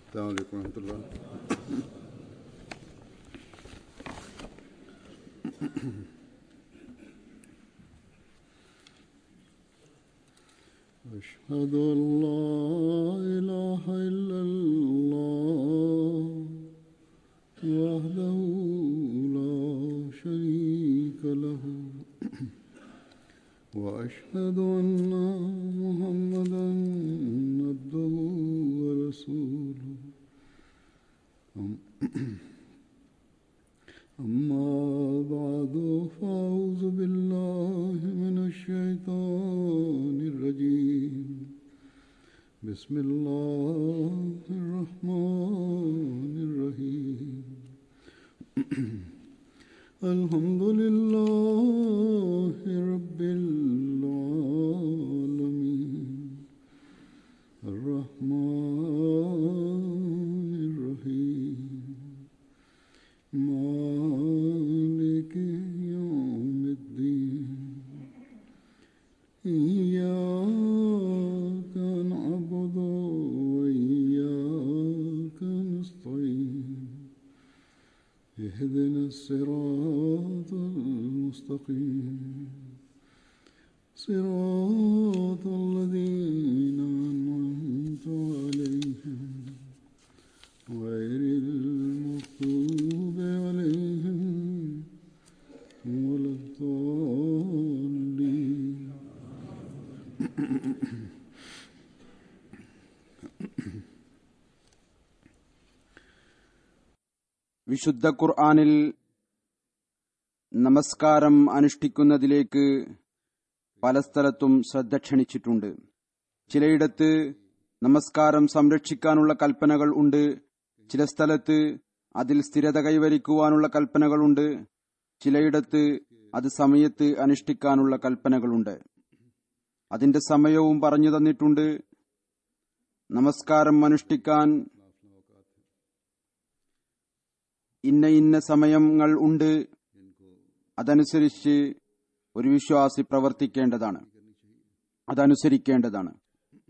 السلام عليكم ورحمة الله أشهد أن لا إله إلا الله وحده لا شريك له وأشهد أن محمدا عبده ورسوله أم- أما بعد فأعوذ بالله من الشيطان الرجيم بسم الله الرحمن الرحيم الحمد لله رب العالمين الرحمن الرحيم مالك يوم الدين إياك نعبد وإياك نستعين اهدنا الصراط المستقيم صراط الذين أنعمت عليهم غير المغضوب عليهم ولا الضالين വിശുദ്ധ ഖുർആനിൽ നമസ്കാരം അനുഷ്ഠിക്കുന്നതിലേക്ക് പല സ്ഥലത്തും ശ്രദ്ധ ക്ഷണിച്ചിട്ടുണ്ട് ചിലയിടത്ത് നമസ്കാരം സംരക്ഷിക്കാനുള്ള കൽപ്പനകൾ ഉണ്ട് ചില സ്ഥലത്ത് അതിൽ സ്ഥിരത കൈവരിക്കുവാനുള്ള കൽപ്പനകളുണ്ട് ചിലയിടത്ത് അത് സമയത്ത് അനുഷ്ഠിക്കാനുള്ള കൽപ്പനകളുണ്ട് അതിന്റെ സമയവും പറഞ്ഞു തന്നിട്ടുണ്ട് നമസ്കാരം അനുഷ്ഠിക്കാൻ ഇന്ന ഇന്ന സമയങ്ങൾ ഉണ്ട് അതനുസരിച്ച് ഒരു വിശ്വാസി പ്രവർത്തിക്കേണ്ടതാണ് അതനുസരിക്കേണ്ടതാണ്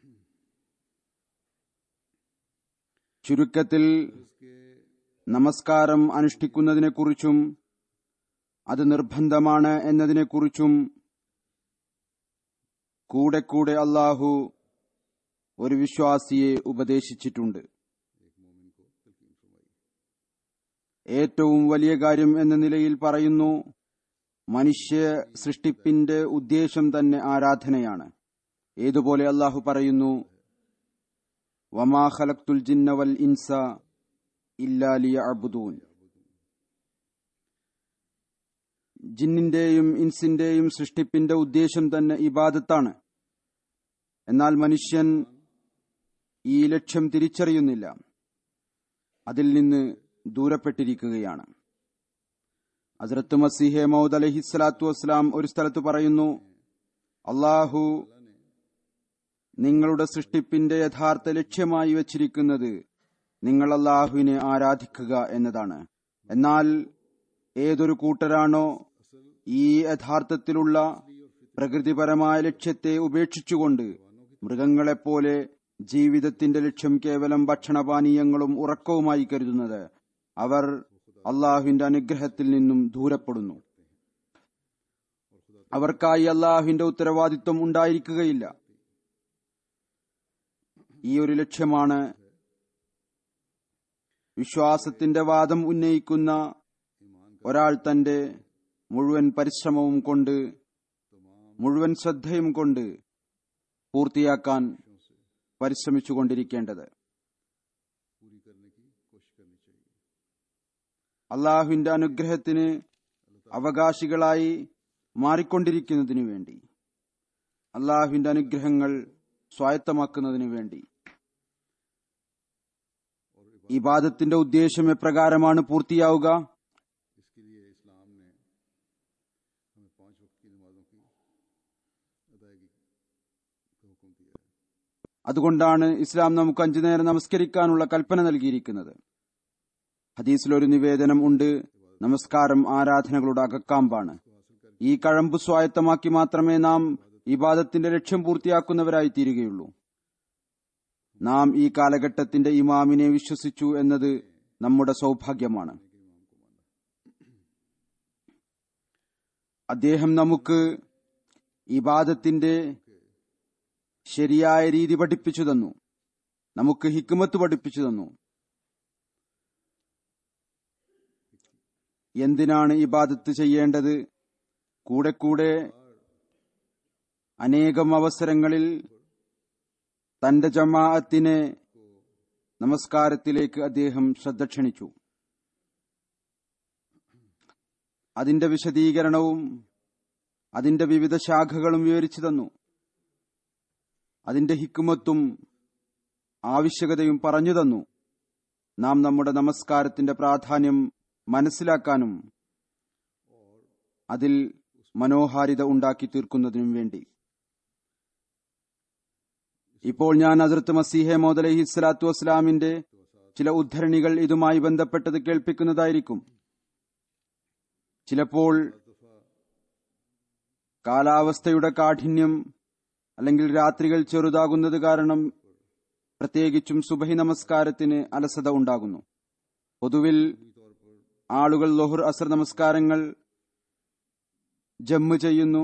ചുരുക്കത്തിൽ നമസ്കാരം അനുഷ്ഠിക്കുന്നതിനെക്കുറിച്ചും അത് നിർബന്ധമാണ് എന്നതിനെക്കുറിച്ചും കൂടെ കൂടെ അള്ളാഹു ഒരു വിശ്വാസിയെ ഉപദേശിച്ചിട്ടുണ്ട് ഏറ്റവും വലിയ കാര്യം എന്ന നിലയിൽ പറയുന്നു മനുഷ്യ സൃഷ്ടിപ്പിന്റെ ഉദ്ദേശം തന്നെ ആരാധനയാണ് ഏതുപോലെ അള്ളാഹു പറയുന്നു വമാ ഖലഖ്തുൽ ജിന്ന വൽ ഇൻസ ഇല്ലാ ലിയഅബ്ദൂൻ ജിന്നിന്റെയും ഇൻസിന്റെയും സൃഷ്ടിപ്പിന്റെ ഉദ്ദേശം തന്നെ ഇബാദത്താണ് എന്നാൽ മനുഷ്യൻ ഈ ലക്ഷ്യം തിരിച്ചറിയുന്നില്ല അതിൽ നിന്ന് ദൂരപ്പെട്ടിരിക്കുകയാണ് ഹസ്രത്ത് മസീഹെ മൗദ് അലഹിസ്ലാത്തു വസ്സലാം ഒരു സ്ഥലത്ത് പറയുന്നു അള്ളാഹു നിങ്ങളുടെ സൃഷ്ടിപ്പിന്റെ യഥാർത്ഥ ലക്ഷ്യമായി വച്ചിരിക്കുന്നത് നിങ്ങൾ അള്ളാഹുവിനെ ആരാധിക്കുക എന്നതാണ് എന്നാൽ ഏതൊരു കൂട്ടരാണോ ഈ യഥാർത്ഥത്തിലുള്ള പ്രകൃതിപരമായ ലക്ഷ്യത്തെ ഉപേക്ഷിച്ചുകൊണ്ട് മൃഗങ്ങളെപ്പോലെ ജീവിതത്തിന്റെ ലക്ഷ്യം കേവലം ഭക്ഷണപാനീയങ്ങളും ഉറക്കവുമായി കരുതുന്നത് അവർ അള്ളാഹുവിന്റെ അനുഗ്രഹത്തിൽ നിന്നും ദൂരപ്പെടുന്നു അവർക്കായി അള്ളാഹുവിന്റെ ഉത്തരവാദിത്വം ഉണ്ടായിരിക്കുകയില്ല ഈ ഒരു ലക്ഷ്യമാണ് വിശ്വാസത്തിന്റെ വാദം ഉന്നയിക്കുന്ന ഒരാൾ തന്റെ മുഴുവൻ പരിശ്രമവും കൊണ്ട് മുഴുവൻ ശ്രദ്ധയും കൊണ്ട് പൂർത്തിയാക്കാൻ പരിശ്രമിച്ചുകൊണ്ടിരിക്കേണ്ടത് അള്ളാഹുവിന്റെ അനുഗ്രഹത്തിന് അവകാശികളായി മാറിക്കൊണ്ടിരിക്കുന്നതിനു വേണ്ടി അള്ളാഹുവിന്റെ അനുഗ്രഹങ്ങൾ സ്വായത്തമാക്കുന്നതിനു വേണ്ടി ഇബാദത്തിന്റെ ഉദ്ദേശം എപ്രകാരമാണ് പൂർത്തിയാവുക इसके लिए इस्लाम ने हमें पांच वक्त की नमाजों की अदायगी का हुक्म दिया है അതുകൊണ്ടാണ് ഇസ്ലാം നമുക്ക് അഞ്ചു നേരം നമസ്കരിക്കാനുള്ള കൽപ്പന നൽകിയിരിക്കുന്നത് ഹദീസിൽ ഒരു നിവേദനം ഉണ്ട് നമസ്കാരം ആരാധനകളുടെ അകക്കാമ്പാണ് ഈ കഴമ്പ് സ്വായത്തമാക്കി മാത്രമേ നാം ഇബാദത്തിന്റെ ലക്ഷ്യം പൂർത്തിയാക്കുന്നവരായി തീരുകയുള്ളൂ നാം ഈ കാലഘട്ടത്തിന്റെ ഇമാമിനെ വിശ്വസിച്ചു എന്നത് നമ്മുടെ സൗഭാഗ്യമാണ് അദ്ദേഹം നമുക്ക് ഇബാദത്തിന്റെ ശരിയായ രീതി പഠിപ്പിച്ചു തന്നു നമുക്ക് ഹിക്കുമത്ത് പഠിപ്പിച്ചു തന്നു എന്തിനാണ് ഇബാദത്ത് ചെയ്യേണ്ടത് കൂടെ കൂടെ അനേകം അവസരങ്ങളിൽ തന്റെ ജമാഅത്തിനെ നമസ്കാരത്തിലേക്ക് അദ്ദേഹം ശ്രദ്ധ ക്ഷണിച്ചു അതിന്റെ വിശദീകരണവും അതിന്റെ വിവിധ ശാഖകളും വിവരിച്ചു തന്നു അതിന്റെ ഹിക്കുമത്തും ആവശ്യകതയും പറഞ്ഞു തന്നു നാം നമ്മുടെ നമസ്കാരത്തിന്റെ പ്രാധാന്യം മനസ്സിലാക്കാനും അതിൽ മനോഹാരിത ഉണ്ടാക്കി തീർക്കുന്നതിനും വേണ്ടി ഇപ്പോൾ ഞാൻ ഹസരത്ത് മസീഹെ മോദലഹി സ്വലാത്തു വസ്സലാമിന്റെ ചില ഉദ്ധരണികൾ ഇതുമായി ബന്ധപ്പെട്ടത് കേൾപ്പിക്കുന്നതായിരിക്കും ചിലപ്പോൾ കാലാവസ്ഥയുടെ കാഠിന്യം അല്ലെങ്കിൽ രാത്രികൾ ചെറുതാകുന്നത് കാരണം പ്രത്യേകിച്ചും സുബഹി നമസ്കാരത്തിന് അലസത ഉണ്ടാകുന്നു പൊതുവിൽ ആളുകൾ ലൊഹുർ അസർ നമസ്കാരങ്ങൾ ജമ്മ് ചെയ്യുന്നു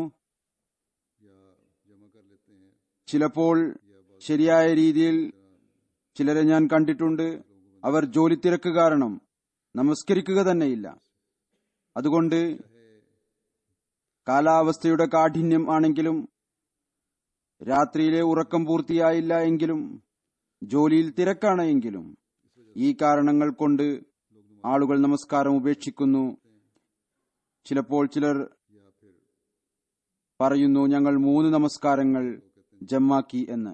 ചിലപ്പോൾ ശരിയായ രീതിയിൽ ചിലരെ ഞാൻ കണ്ടിട്ടുണ്ട് അവർ ജോലി തിരക്ക് കാരണം നമസ്കരിക്കുക തന്നെയില്ല അതുകൊണ്ട് കാലാവസ്ഥയുടെ കാഠിന്യം ആണെങ്കിലും രാത്രിയിലെ ഉറക്കം പൂർത്തിയായില്ല എങ്കിലും ജോലിയിൽ തിരക്കാണ് എങ്കിലും ഈ കാരണങ്ങൾ കൊണ്ട് ആളുകൾ നമസ്കാരം ഉപേക്ഷിക്കുന്നു ചിലപ്പോൾ ചിലർ പറയുന്നു ഞങ്ങൾ മൂന്ന് നമസ്കാരങ്ങൾ ജമ്മാക്കി എന്ന്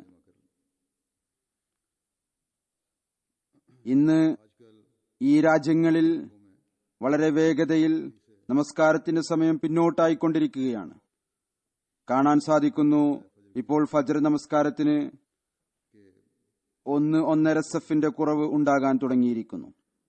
ഇന്ന് ഈ രാജ്യങ്ങളിൽ വളരെ വേഗതയിൽ നമസ്കാരത്തിന്റെ സമയം പിന്നോട്ടായിക്കൊണ്ടിരിക്കുകയാണ് കാണാൻ സാധിക്കുന്നു ഇപ്പോൾ ഫജർ നമസ്കാരത്തിന് ഒന്ന് ഒന്നര സെഫിന്റെ കുറവ് ഉണ്ടാകാൻ തുടങ്ങിയിരിക്കുന്നു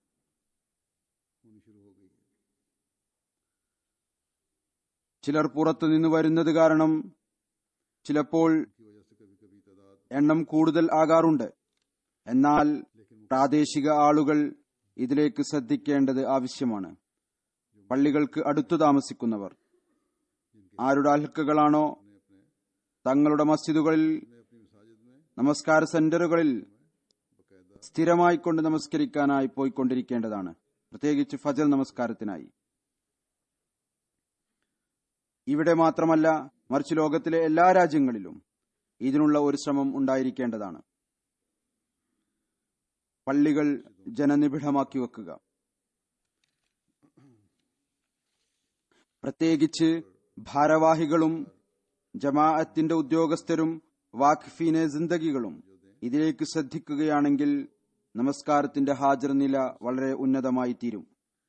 ചിലർ പുറത്തുനിന്ന് വരുന്നത് കാരണം ചിലപ്പോൾ എണ്ണം കൂടുതൽ ആകാറുണ്ട് എന്നാൽ പ്രാദേശിക ആളുകൾ ഇതിലേക്ക് ശ്രദ്ധിക്കേണ്ടത് ആവശ്യമാണ് പള്ളികൾക്ക് അടുത്തു താമസിക്കുന്നവർ ആരുടെ അൽക്കുകളാണോ തങ്ങളുടെ മസ്ജിദുകളിൽ നമസ്കാര സെന്ററുകളിൽ സ്ഥിരമായി കൊണ്ട് നമസ്കരിക്കാനായി പോയിക്കൊണ്ടിരിക്കേണ്ടതാണ് പ്രത്യേകിച്ച് ഫജൽ നമസ്കാരത്തിനായി ഇവിടെ മാത്രമല്ല മറിച്ച് ലോകത്തിലെ എല്ലാ രാജ്യങ്ങളിലും ഇതിനുള്ള ഒരു ശ്രമം ഉണ്ടായിരിക്കേണ്ടതാണ് പള്ളികൾ ജനനിബിഡമാക്കി വെക്കുക പ്രത്യേകിച്ച് ഭാരവാഹികളും ജമാഅത്തിന്റെ ഉദ്യോഗസ്ഥരും വാഖിഫീനെ ജിന്ദഗികളും ഇതിലേക്ക് ശ്രദ്ധിക്കുകയാണെങ്കിൽ നമസ്കാരത്തിന്റെ ഹാജർ നില വളരെ ഉന്നതമായി തീരും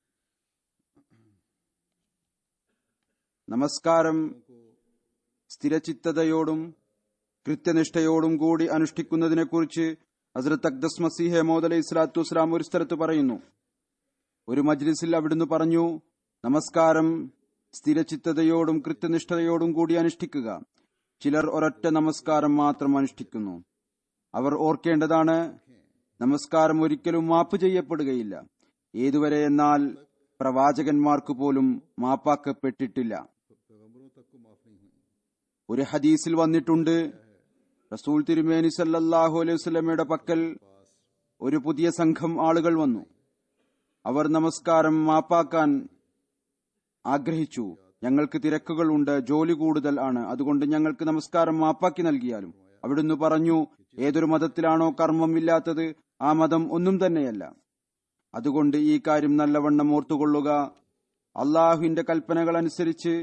നമസ്കാരം സ്ഥിരചിത്തതയോടും കൃത്യനിഷ്ഠയോടും കൂടി അനുഷ്ഠിക്കുന്നതിനെക്കുറിച്ച് ഹസ്രത്ത് അക്ദസ് മസീഹെ മോദ് അലൈഹി സ്വലാത്തു വസ്സലാം ഒരു സ്ഥലത്ത് പറയുന്നു ഒരു മജ്ലിസിൽ അവിടുന്ന് പറഞ്ഞു നമസ്കാരം സ്ഥിരചിത്തതയോടും കൃത്യനിഷ്ഠതയോടും കൂടി അനുഷ്ഠിക്കുക ചിലർ ഒരൊറ്റ നമസ്കാരം മാത്രം അനുഷ്ഠിക്കുന്നു അവർ ഓർക്കേണ്ടതാണ് നമസ്കാരം ഒരിക്കലും മാപ്പ് ചെയ്യപ്പെടുകയില്ല ഏതുവരെ എന്നാൽ പ്രവാചകന്മാർക്ക് പോലും മാപ്പാക്കപ്പെട്ടിട്ടില്ല ഒരു ഹദീസിൽ വന്നിട്ടുണ്ട് റസൂൽ തിരുമേനി സല്ലല്ലാഹു അലൈഹി വസല്ലമയുടെ പക്കൽ ഒരു പുതിയ സംഘം ആളുകൾ വന്നു അവർ നമസ്കാരം മാപ്പാക്കാൻ ആഗ്രഹിച്ചു ഞങ്ങൾക്ക് തിരക്കുകളുണ്ട് ജോലി കൂടുതൽ ആണ് അതുകൊണ്ട് ഞങ്ങൾക്ക് നമസ്കാരം മാപ്പാക്കി നൽകിയാലും അവിടുന്ന് പറഞ്ഞു ഏതൊരു മതത്തിലാണോ കർമ്മമില്ലാത്തത് ആ മതം ഒന്നും തന്നെയല്ല അതുകൊണ്ട് ഈ കാര്യം നല്ലവണ്ണം ഓർത്തുകൊള്ളുക അള്ളാഹുവിന്റെ കൽപ്പനകൾ അനുസരിച്ച്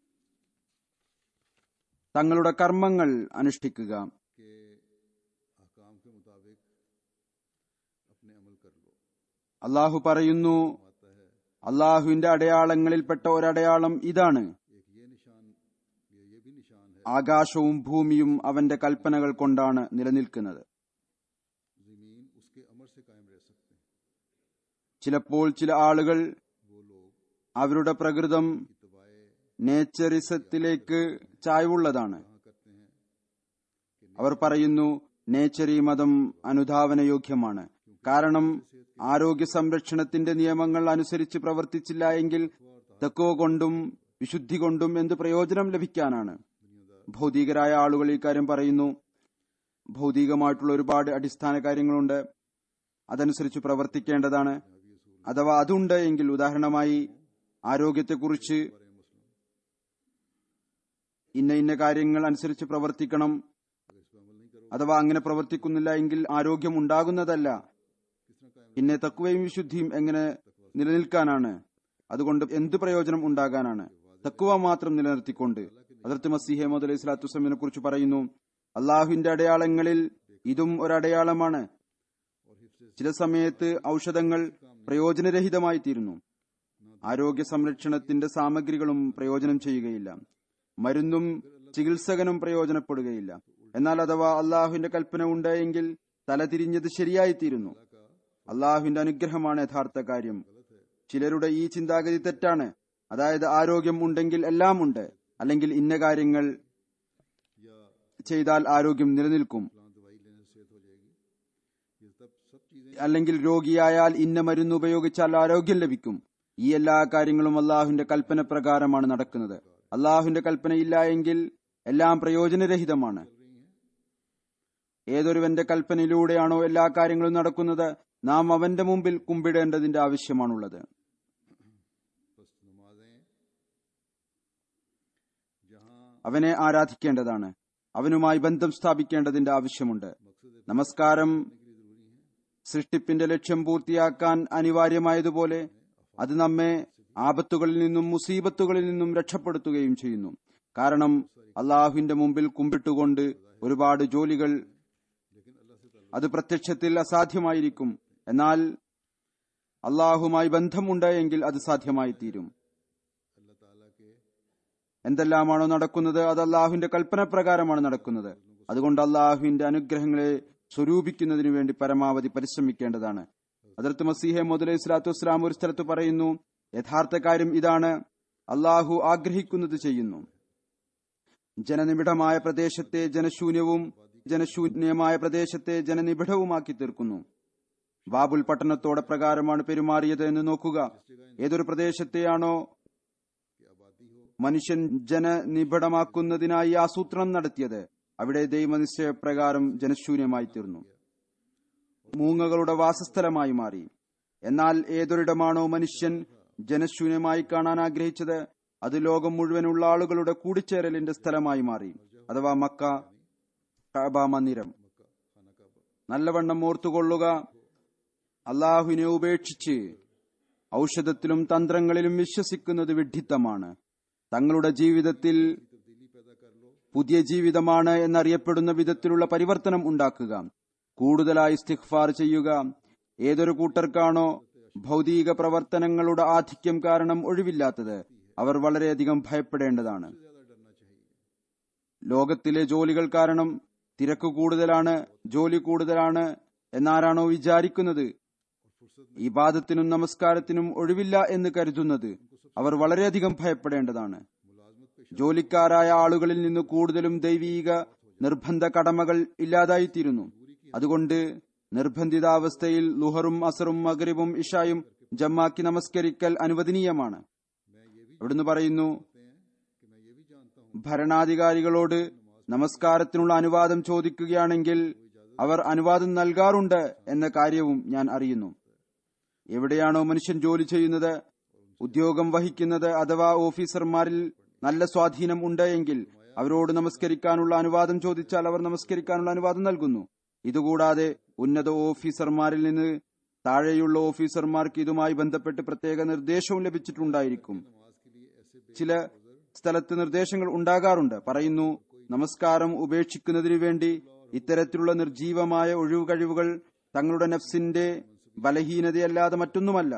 തങ്ങളുടെ കർമ്മങ്ങൾ അനുഷ്ഠിക്കുക के अहकाम के मुताबिक अपने अमल कर लो അള്ളാഹു പറയുന്നു आता है അള്ളാഹുവിന്റെ അടയാളങ്ങളിൽപ്പെട്ട ഒരടയാളം ഇതാണ് एक ये निशान ये ये भी निशान है ആകാശവും ഭൂമിയും അവന്റെ കൽപ്പനകൾ കൊണ്ടാണ് നിലനിൽക്കുന്നത് जमीन उसके अमर से कायम रह सकते हैं ചിലപ്പോൾ ചില ആളുകൾ वो लोग അവരുടെ പ്രകൃതം की तबाए നേച്ചറിസത്തിലേക്ക് ചായ്വുള്ളതാണ് कहाँ करते हैं അവർ പറയുന്നു നേച്ചറി മതം അനുധാവനയോഗ്യമാണ് കാരണം ആരോഗ്യ സംരക്ഷണത്തിന്റെ നിയമങ്ങൾ അനുസരിച്ച് പ്രവർത്തിച്ചില്ല എങ്കിൽ തെക്കോ കൊണ്ടും വിശുദ്ധി കൊണ്ടും എന്ത് പ്രയോജനം ലഭിക്കാനാണ് ഭൗതികരായ ആളുകൾ ഇക്കാര്യം പറയുന്നു ഭൗതികമായിട്ടുള്ള ഒരുപാട് അടിസ്ഥാന കാര്യങ്ങളുണ്ട് അതനുസരിച്ച് പ്രവർത്തിക്കേണ്ടതാണ് അഥവാ അതുണ്ട് എങ്കിൽ ഉദാഹരണമായി ആരോഗ്യത്തെക്കുറിച്ച് ഇന്ന ഇന്ന കാര്യങ്ങൾ അനുസരിച്ച് പ്രവർത്തിക്കണം അഥവാ അങ്ങനെ പ്രവർത്തിക്കുന്നില്ല എങ്കിൽ ആരോഗ്യം ഉണ്ടാകുന്നതല്ല പിന്നെ തക്കുവയും വിശുദ്ധിയും എങ്ങനെ നിലനിൽക്കാനാണ് അതുകൊണ്ട് എന്ത് പ്രയോജനം ഉണ്ടാകാനാണ് തക്കുവ മാത്രം നിലനിർത്തിക്കൊണ്ട് അതിർത്ത് മസീഹെ മോദ് അലൈഹി സ്വലാത്തു വസ്സലാമിനെ കുറിച്ച് പറയുന്നു അള്ളാഹുവിന്റെ അടയാളങ്ങളിൽ ഇതും ഒരടയാളമാണ് ചില സമയത്ത് ഔഷധങ്ങൾ പ്രയോജനരഹിതമായി തീരുന്നു ആരോഗ്യ സംരക്ഷണത്തിന്റെ സാമഗ്രികളും പ്രയോജനം ചെയ്യുകയില്ല മരുന്നും ചികിത്സകനും പ്രയോജനപ്പെടുകയില്ല എന്നാൽ അഥവാ അള്ളാഹുവിന്റെ കൽപ്പന ഉണ്ട് എങ്കിൽ തലതിരിഞ്ഞത് ശരിയായിത്തീരുന്നു അള്ളാഹുവിന്റെ അനുഗ്രഹമാണ് യഥാർത്ഥ കാര്യം ചിലരുടെ ഈ ചിന്താഗതി തെറ്റാണ് അതായത് ആരോഗ്യം ഉണ്ടെങ്കിൽ എല്ലാം ഉണ്ട് അല്ലെങ്കിൽ ഇന്ന കാര്യങ്ങൾ ചെയ്താൽ ആരോഗ്യം നിലനിൽക്കും അല്ലെങ്കിൽ രോഗിയായാൽ ഇന്ന മരുന്ന് ഉപയോഗിച്ചാൽ ആരോഗ്യം ലഭിക്കും ഈ എല്ലാ കാര്യങ്ങളും അള്ളാഹുവിന്റെ കൽപ്പന പ്രകാരമാണ് നടക്കുന്നത് അള്ളാഹുവിന്റെ കൽപ്പനയില്ല എങ്കിൽ എല്ലാം പ്രയോജനരഹിതമാണ് ഏതൊരുവന്റെ കൽപ്പനയിലൂടെയാണോ എല്ലാ കാര്യങ്ങളും നടക്കുന്നത് നാം അവന്റെ മുമ്പിൽ കുമ്പിടേണ്ടതിന്റെ ആവശ്യമാണുള്ളത് അവനെ ആരാധിക്കേണ്ടതാണ് അവനുമായി ബന്ധം സ്ഥാപിക്കേണ്ടതിന്റെ ആവശ്യമുണ്ട് നമസ്കാരം സൃഷ്ടിപ്പിന്റെ ലക്ഷ്യം പൂർത്തിയാക്കാൻ അനിവാര്യമായതുപോലെ അത് നമ്മെ ആപത്തുകളിൽ നിന്നും മുസീബത്തുകളിൽ നിന്നും രക്ഷപ്പെടുത്തുകയും ചെയ്യുന്നു കാരണം അള്ളാഹുവിന്റെ മുമ്പിൽ കുമ്പിട്ടുകൊണ്ട് ഒരുപാട് ജോലികൾ അത് പ്രത്യക്ഷത്തിൽ അസാധ്യമായിരിക്കും എന്നാൽ അള്ളാഹുമായി ബന്ധമുണ്ട് എങ്കിൽ അത് സാധ്യമായി തീരും എന്തെല്ലാമാണോ നടക്കുന്നത് അത് അള്ളാഹുവിന്റെ കൽപ്പന പ്രകാരമാണ് നടക്കുന്നത് അതുകൊണ്ട് അള്ളാഹുവിന്റെ അനുഗ്രഹങ്ങളെ സ്വരൂപിക്കുന്നതിനു വേണ്ടി പരമാവധി പരിശ്രമിക്കേണ്ടതാണ് അതിർത്ത് മസീഹെ മുതലൈഹി സ്വലാത്തു വസ്സലാം ഒരു സ്ഥലത്ത് പറയുന്നു യഥാർത്ഥ കാര്യം ഇതാണ് അള്ളാഹു ആഗ്രഹിക്കുന്നത് ചെയ്യുന്നു ജനനിബിഡമായ പ്രദേശത്തെ ജനശൂന്യവും ജനശൂന്യമായ പ്രദേശത്തെ ജനനിബിഡവുമാക്കി തീർക്കുന്നു ബാബുൽ പട്ടണത്തോടെ പ്രകാരമാണ് പെരുമാറിയത് എന്ന് നോക്കുക ഏതൊരു പ്രദേശത്തെയാണോ മനുഷ്യൻ ജനനിബിഡമാക്കുന്നതിനായി ആസൂത്രണം നടത്തിയത് അവിടെ ദൈവനിശ്ചയപ്രകാരം ജനശൂന്യമായി തീർന്നു മൂങ്ങകളുടെ വാസസ്ഥലമായി മാറി എന്നാൽ ഏതൊരിടമാണോ മനുഷ്യൻ ജനശൂന്യമായി കാണാൻ ആഗ്രഹിച്ചത് അത് ലോകം മുഴുവനുള്ള ആളുകളുടെ കൂടിച്ചേരലിന്റെ സ്ഥലമായി മാറി അഥവാ മക്ക കഅബ മന്ദിരം നല്ലവണ്ണം ഓർത്തുകൊള്ളുക അള്ളാഹുവിനെ ഉപേക്ഷിച്ച് ഔഷധത്തിലും തന്ത്രങ്ങളിലും വിശ്വസിക്കുന്നത് വിഡ്ഢിത്തമാണ് തങ്ങളുടെ ജീവിതത്തിൽ പുതിയ ജീവിതമാണ് എന്നറിയപ്പെടുന്ന വിധത്തിലുള്ള പരിവർത്തനം ഉണ്ടാക്കുക കൂടുതലായി ഇസ്തിഗ്ഫാർ ചെയ്യുക ഏതൊരു കൂട്ടർക്കാണോ ഭൗതിക പ്രവർത്തനങ്ങളുടെ ആധിക്യം കാരണം ഒഴിവില്ലാത്തത് അവർ വളരെയധികം ഭയപ്പെടേണ്ടതാണ് ലോകത്തിലെ ജോലികൾ കാരണം തിരക്ക് കൂടുതലാണ് ജോലി കൂടുതലാണ് എന്നാരാണോ വിചാരിക്കുന്നത് ഇബാദത്തിനും നമസ്കാരത്തിനും ഒഴിവില്ല എന്ന് കരുതുന്നത് അവർ വളരെയധികം ഭയപ്പെടേണ്ടതാണ് ജോലിക്കാരായ ആളുകളിൽ നിന്ന് കൂടുതലും ദൈവീക നിർബന്ധ കടമകൾ ഇല്ലാതായിത്തീരുന്നു അതുകൊണ്ട് നിർബന്ധിതാവസ്ഥയിൽ ലുഹറും അസറും മകരിബും ഇഷായും ജമ്മാക്കി നമസ്കരിക്കൽ അനുവദനീയമാണ് അവിടുന്ന് പറയുന്നു ഭരണാധികാരികളോട് നമസ്കാരത്തിനുള്ള അനുവാദം ചോദിക്കുകയാണെങ്കിൽ അവർ അനുവാദം നൽകാറുണ്ട് എന്ന കാര്യവും ഞാൻ അറിയുന്നു എവിടെയാണോ മനുഷ്യൻ ജോലി ചെയ്യുന്നത് ഉദ്യോഗം വഹിക്കുന്നത് അഥവാ ഓഫീസർമാരിൽ നല്ല സ്വാധീനം ഉണ്ട് എങ്കിൽ അവരോട് നമസ്കരിക്കാനുള്ള അനുവാദം ചോദിച്ചാൽ അവർ നമസ്കരിക്കാനുള്ള അനുവാദം നൽകുന്നു ഇതുകൂടാതെ ഉന്നത ഓഫീസർമാരിൽ നിന്ന് താഴെയുള്ള ഓഫീസർമാർക്ക് ഇതുമായി ബന്ധപ്പെട്ട് പ്രത്യേക നിർദ്ദേശവും ലഭിച്ചിട്ടുണ്ടായിരിക്കും ചില സ്ഥലത്ത് നിർദ്ദേശങ്ങൾ ഉണ്ടാകാറുണ്ട് പറയുന്നു നമസ്കാരം ഉപേക്ഷിക്കുന്നതിനു വേണ്ടി ഇത്തരത്തിലുള്ള നിർജീവമായ ഒഴിവുകഴിവുകൾ തങ്ങളുടെ നഫ്സിന്റെ ബലഹീനതയല്ലാതെ മറ്റൊന്നുമല്ല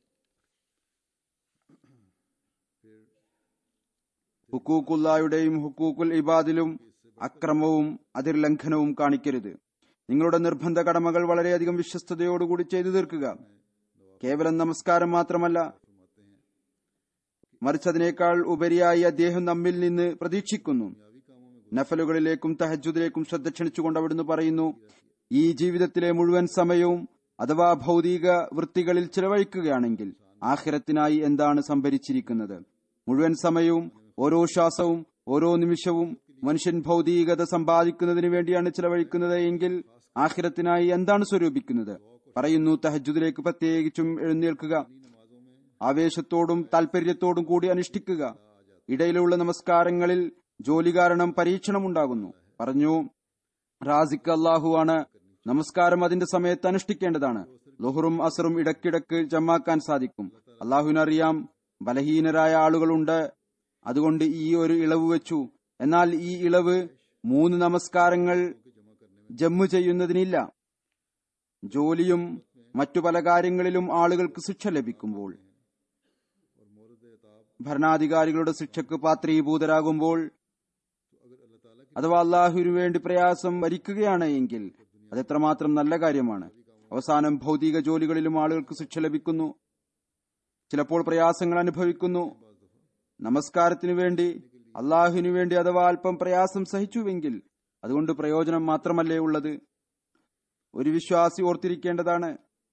ഹുക്കൂക്കുല്ലായുടെയും ഹുക്കൂക്കുൽ ഇബാദിലും അക്രമവും അതിർലംഘനവും കാണിക്കരുത് നിങ്ങളുടെ നിർബന്ധ കടമകൾ വളരെയധികം വിശ്വസ്തയോടുകൂടി ചെയ്തു തീർക്കുക കേവലം നമസ്കാരം മാത്രമല്ല മറിച്ച് അതിനേക്കാൾ ഉപരിയായി അദ്ദേഹം നമ്മിൽ നിന്ന് പ്രതീക്ഷിക്കുന്നു നഫലുകളിലേക്കും തഹജുദിലേക്കും ശ്രദ്ധ ക്ഷണിച്ചുകൊണ്ട് അവിടുന്ന് പറയുന്നു ഈ ജീവിതത്തിലെ മുഴുവൻ സമയവും അഥവാ ഭൗതിക വൃത്തികളിൽ ചിലവഴിക്കുകയാണെങ്കിൽ ആഖിരത്തിനായി എന്താണ് സംഭരിച്ചിരിക്കുന്നത് മുഴുവൻ സമയവും ഓരോ ശ്വാസവും ഓരോ നിമിഷവും മനുഷ്യൻ ഭൗതികത സമ്പാദിക്കുന്നതിന് വേണ്ടിയാണ് ചിലവഴിക്കുന്നത് എങ്കിൽ ആഖിരത്തിനായി എന്താണ് സ്വരൂപിക്കുന്നത് പറയുന്നു തഹജുദിലേക്ക് പ്രത്യേകിച്ചും എഴുന്നേൽക്കുക ആവേശത്തോടും താൽപര്യത്തോടും കൂടി അനുഷ്ഠിക്കുക ഇടയിലുള്ള നമസ്കാരങ്ങളിൽ ജോലി കാരണം പരീക്ഷണമുണ്ടാകുന്നു പറഞ്ഞു റാസിഖ് അള്ളാഹുവാണ് നമസ്കാരം അതിന്റെ സമയത്ത് അനുഷ്ഠിക്കേണ്ടതാണ് ലുഹറും അസറും ഇടയ്ക്കിടയ്ക്ക് ജമാക്കാൻ സാധിക്കും അള്ളാഹുവിനറിയാം ബലഹീനരായ ആളുകളുണ്ട് അതുകൊണ്ട് ഈ ഒരു ഇളവ് വെച്ചു എന്നാൽ ഈ ഇളവ് മൂന്ന് നമസ്കാരങ്ങൾ ജമ്മു ചെയ്യുന്നതിനില്ല ജോലിയും മറ്റു പല കാര്യങ്ങളിലും ആളുകൾക്ക് ശിക്ഷ ലഭിക്കുമ്പോൾ ഭരണാധികാരികളുടെ ശിക്ഷക്ക് പാത്രീഭൂതരാകുമ്പോൾ അഥവാ അള്ളാഹുവിനു വേണ്ടി പ്രയാസം വരിക്കുകയാണ് എങ്കിൽ അത് എത്രമാത്രം നല്ല കാര്യമാണ് അവസാനം ഭൗതിക ജോലികളിലും ആളുകൾക്ക് ശിക്ഷ ലഭിക്കുന്നു ചിലപ്പോൾ പ്രയാസങ്ങൾ അനുഭവിക്കുന്നു നമസ്കാരത്തിനു വേണ്ടി അള്ളാഹുവിനു വേണ്ടി അഥവാ അല്പം പ്രയാസം സഹിച്ചുവെങ്കിൽ അതുകൊണ്ട് പ്രയോജനം മാത്രമല്ലേ ഉള്ളത് ഒരു വിശ്വാസി ഓർത്തിരിക്കേണ്ടതാണ്